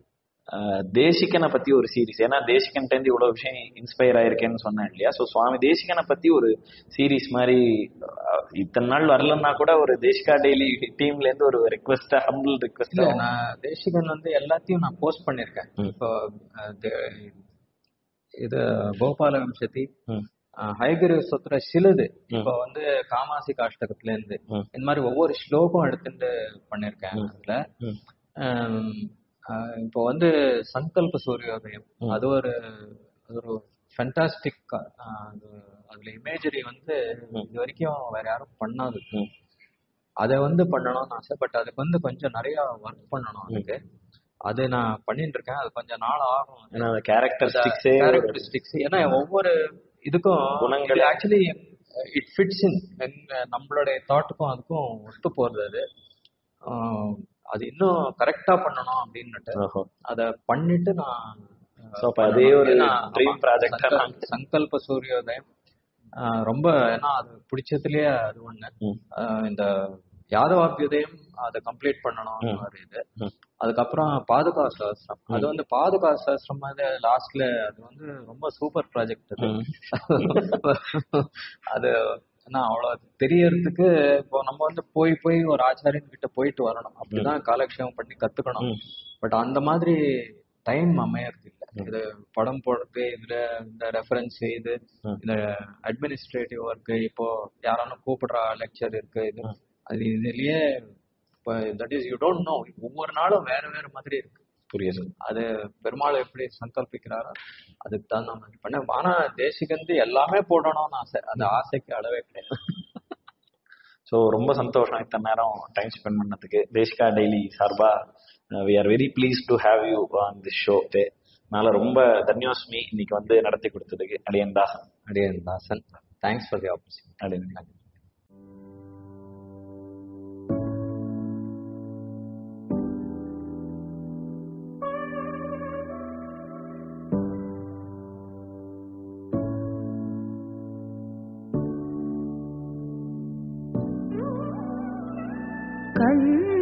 தேசிகனை பத்தி ஒரு சீரிஸ் ஏன்னா தேசிகன்ட்ட இருந்து இவ்வளவு விஷயம் இன்ஸ்பயர் ஆயிருக்கேன்னு சொன்னேன் இல்லையா ஸோ சுவாமி தேசிகனை பத்தி ஒரு சீரிஸ் மாதிரி அஹ், இத்தனை நாள் வரலன்னா கூட ஒரு தேசிகா டெய்லி டீம்ல இருந்து ஒரு ரெக்வஸ்டா ஹம்பிள் இல்ல ரெக்வஸ்டா நான் தேசிகன் வந்து எல்லாத்தையும் நான் போஸ்ட் பண்ணிருக்கேன் ம். இப்போ அஹ், தே- இது கோபால வம்சதி ம். அஹ், ஹயகிரி சுத்திர சிலது ம். இப்போ வந்து காமாசி காஷ்டகத்துல இருந்து ம். இந்த மாதிரி ஒவ்வொரு ஸ்லோகம் எடுத்துட்டு பண்ணிருக்கேன் ம். அதுல ம். அஹ், அஹ், இப்போ வந்து சங்கல்ப சூரியோதயம் ம். அது ஒரு அது ஒரு ஃபென்டாஸ்டிக் அதுல இமேஜரி வந்து ம். இது வரைக்கும் வேற யாரும் பண்ணாது ம். அதை வந்து பண்ணணும்னு ஆசை பட் அதுக்கு வந்து கொஞ்சம் நிறைய ஒர்க் பண்ணணும் அதுக்கு அது நான் பண்ணிட்டு இருக்கேன் அது கொஞ்சம் நாள் ஆகும் ஏன்னா அந்த கேரக்டரிஸ்டிக்ஸே கேரக்டரிஸ்டிக்ஸ் ஏன்னா ஒவ்வொரு இதுக்கும் குணங்கள். ஆக்சுவலி இட் ஃபிட்ஸ் இன் நம்மளுடைய தாட்டுக்கும் அதுக்கும் ஒத்து போறது அது ஆஹ் அது இன்னும் கரெக்டா பண்ணணும் அப்படின்னுட்டு ஓஹோ அதை பண்ணிட்டு நான் So, அப்ப அதே ஒரு ஏன்னா, dream ஆமா, project ஆ சங்கல்- நான் சங்கல்ப சூரியோதயம் ஆஹ் ரொம்ப ஏன்னா அது பிடிச்சதுலயே அது ஒண்ணு ம். ஆஹ் இந்த யாதவாபியுதயம் அதை கம்ப்ளீட் பண்ணணும் ம். ஒரு இது ம். அதுக்கப்புறம் பாதுகா சஹஸ்ரம் அது வந்து பாதுகா சஹஸ்ரம் வந்து லாஸ்ட்ல அது வந்து ரொம்ப சூப்பர் ப்ராஜெக்ட் அது ம். அது ஏன்னா அவ்வளவு தெரியறதுக்கு இப்போ நம்ம வந்து போய் போய் ஒரு ஆச்சாரியன் கிட்ட போயிட்டு வரணும் அப்படிதான் காலக்ஷேபம் பண்ணி கத்துக்கணும் ம். பட் அந்த மாதிரி டைம் அமையறது இல்ல இது படம் போடுறது இதுல இந்த ரெஃபரன்ஸ் இது ம். இந்த அட்மினிஸ்ட்ரேட்டிவ் ஒர்க் இப்போ யாராலும் கூப்பிடுற லெக்சர் இருக்கு இது ம். அது இதுலயே இப்போ that is you don't know ஒவ்வொரு நாளும் வேற வேற மாதிரி இருக்கு புரியுது அது பெருமாள் எப்படி சங்கல்பிக்கிறாரோ அதுக்கு தகுந்த மாதிரி பண்ண ஆனா தேசிகந்து எல்லாமே போடணும்னு ஆசை அந்த ஆசைக்கு அளவே கிடையாது ஸோ ரொம்ப சந்தோஷம் இத்தனை நேரம் டைம் ஸ்பெண்ட் பண்ணதுக்கு தேசிகா டெய்லி சார்பா we are very please to have you on this show அதனால ரொம்ப தன்யோஸ்மி இன்னைக்கு வந்து நடத்தி கொடுத்ததுக்கு அடியன் தாசன் அடியன் தாசன் தேங்க்ஸ் ஃபார் தி ஆப்பர்ச்சுனிட்டி அடியன் கண்ண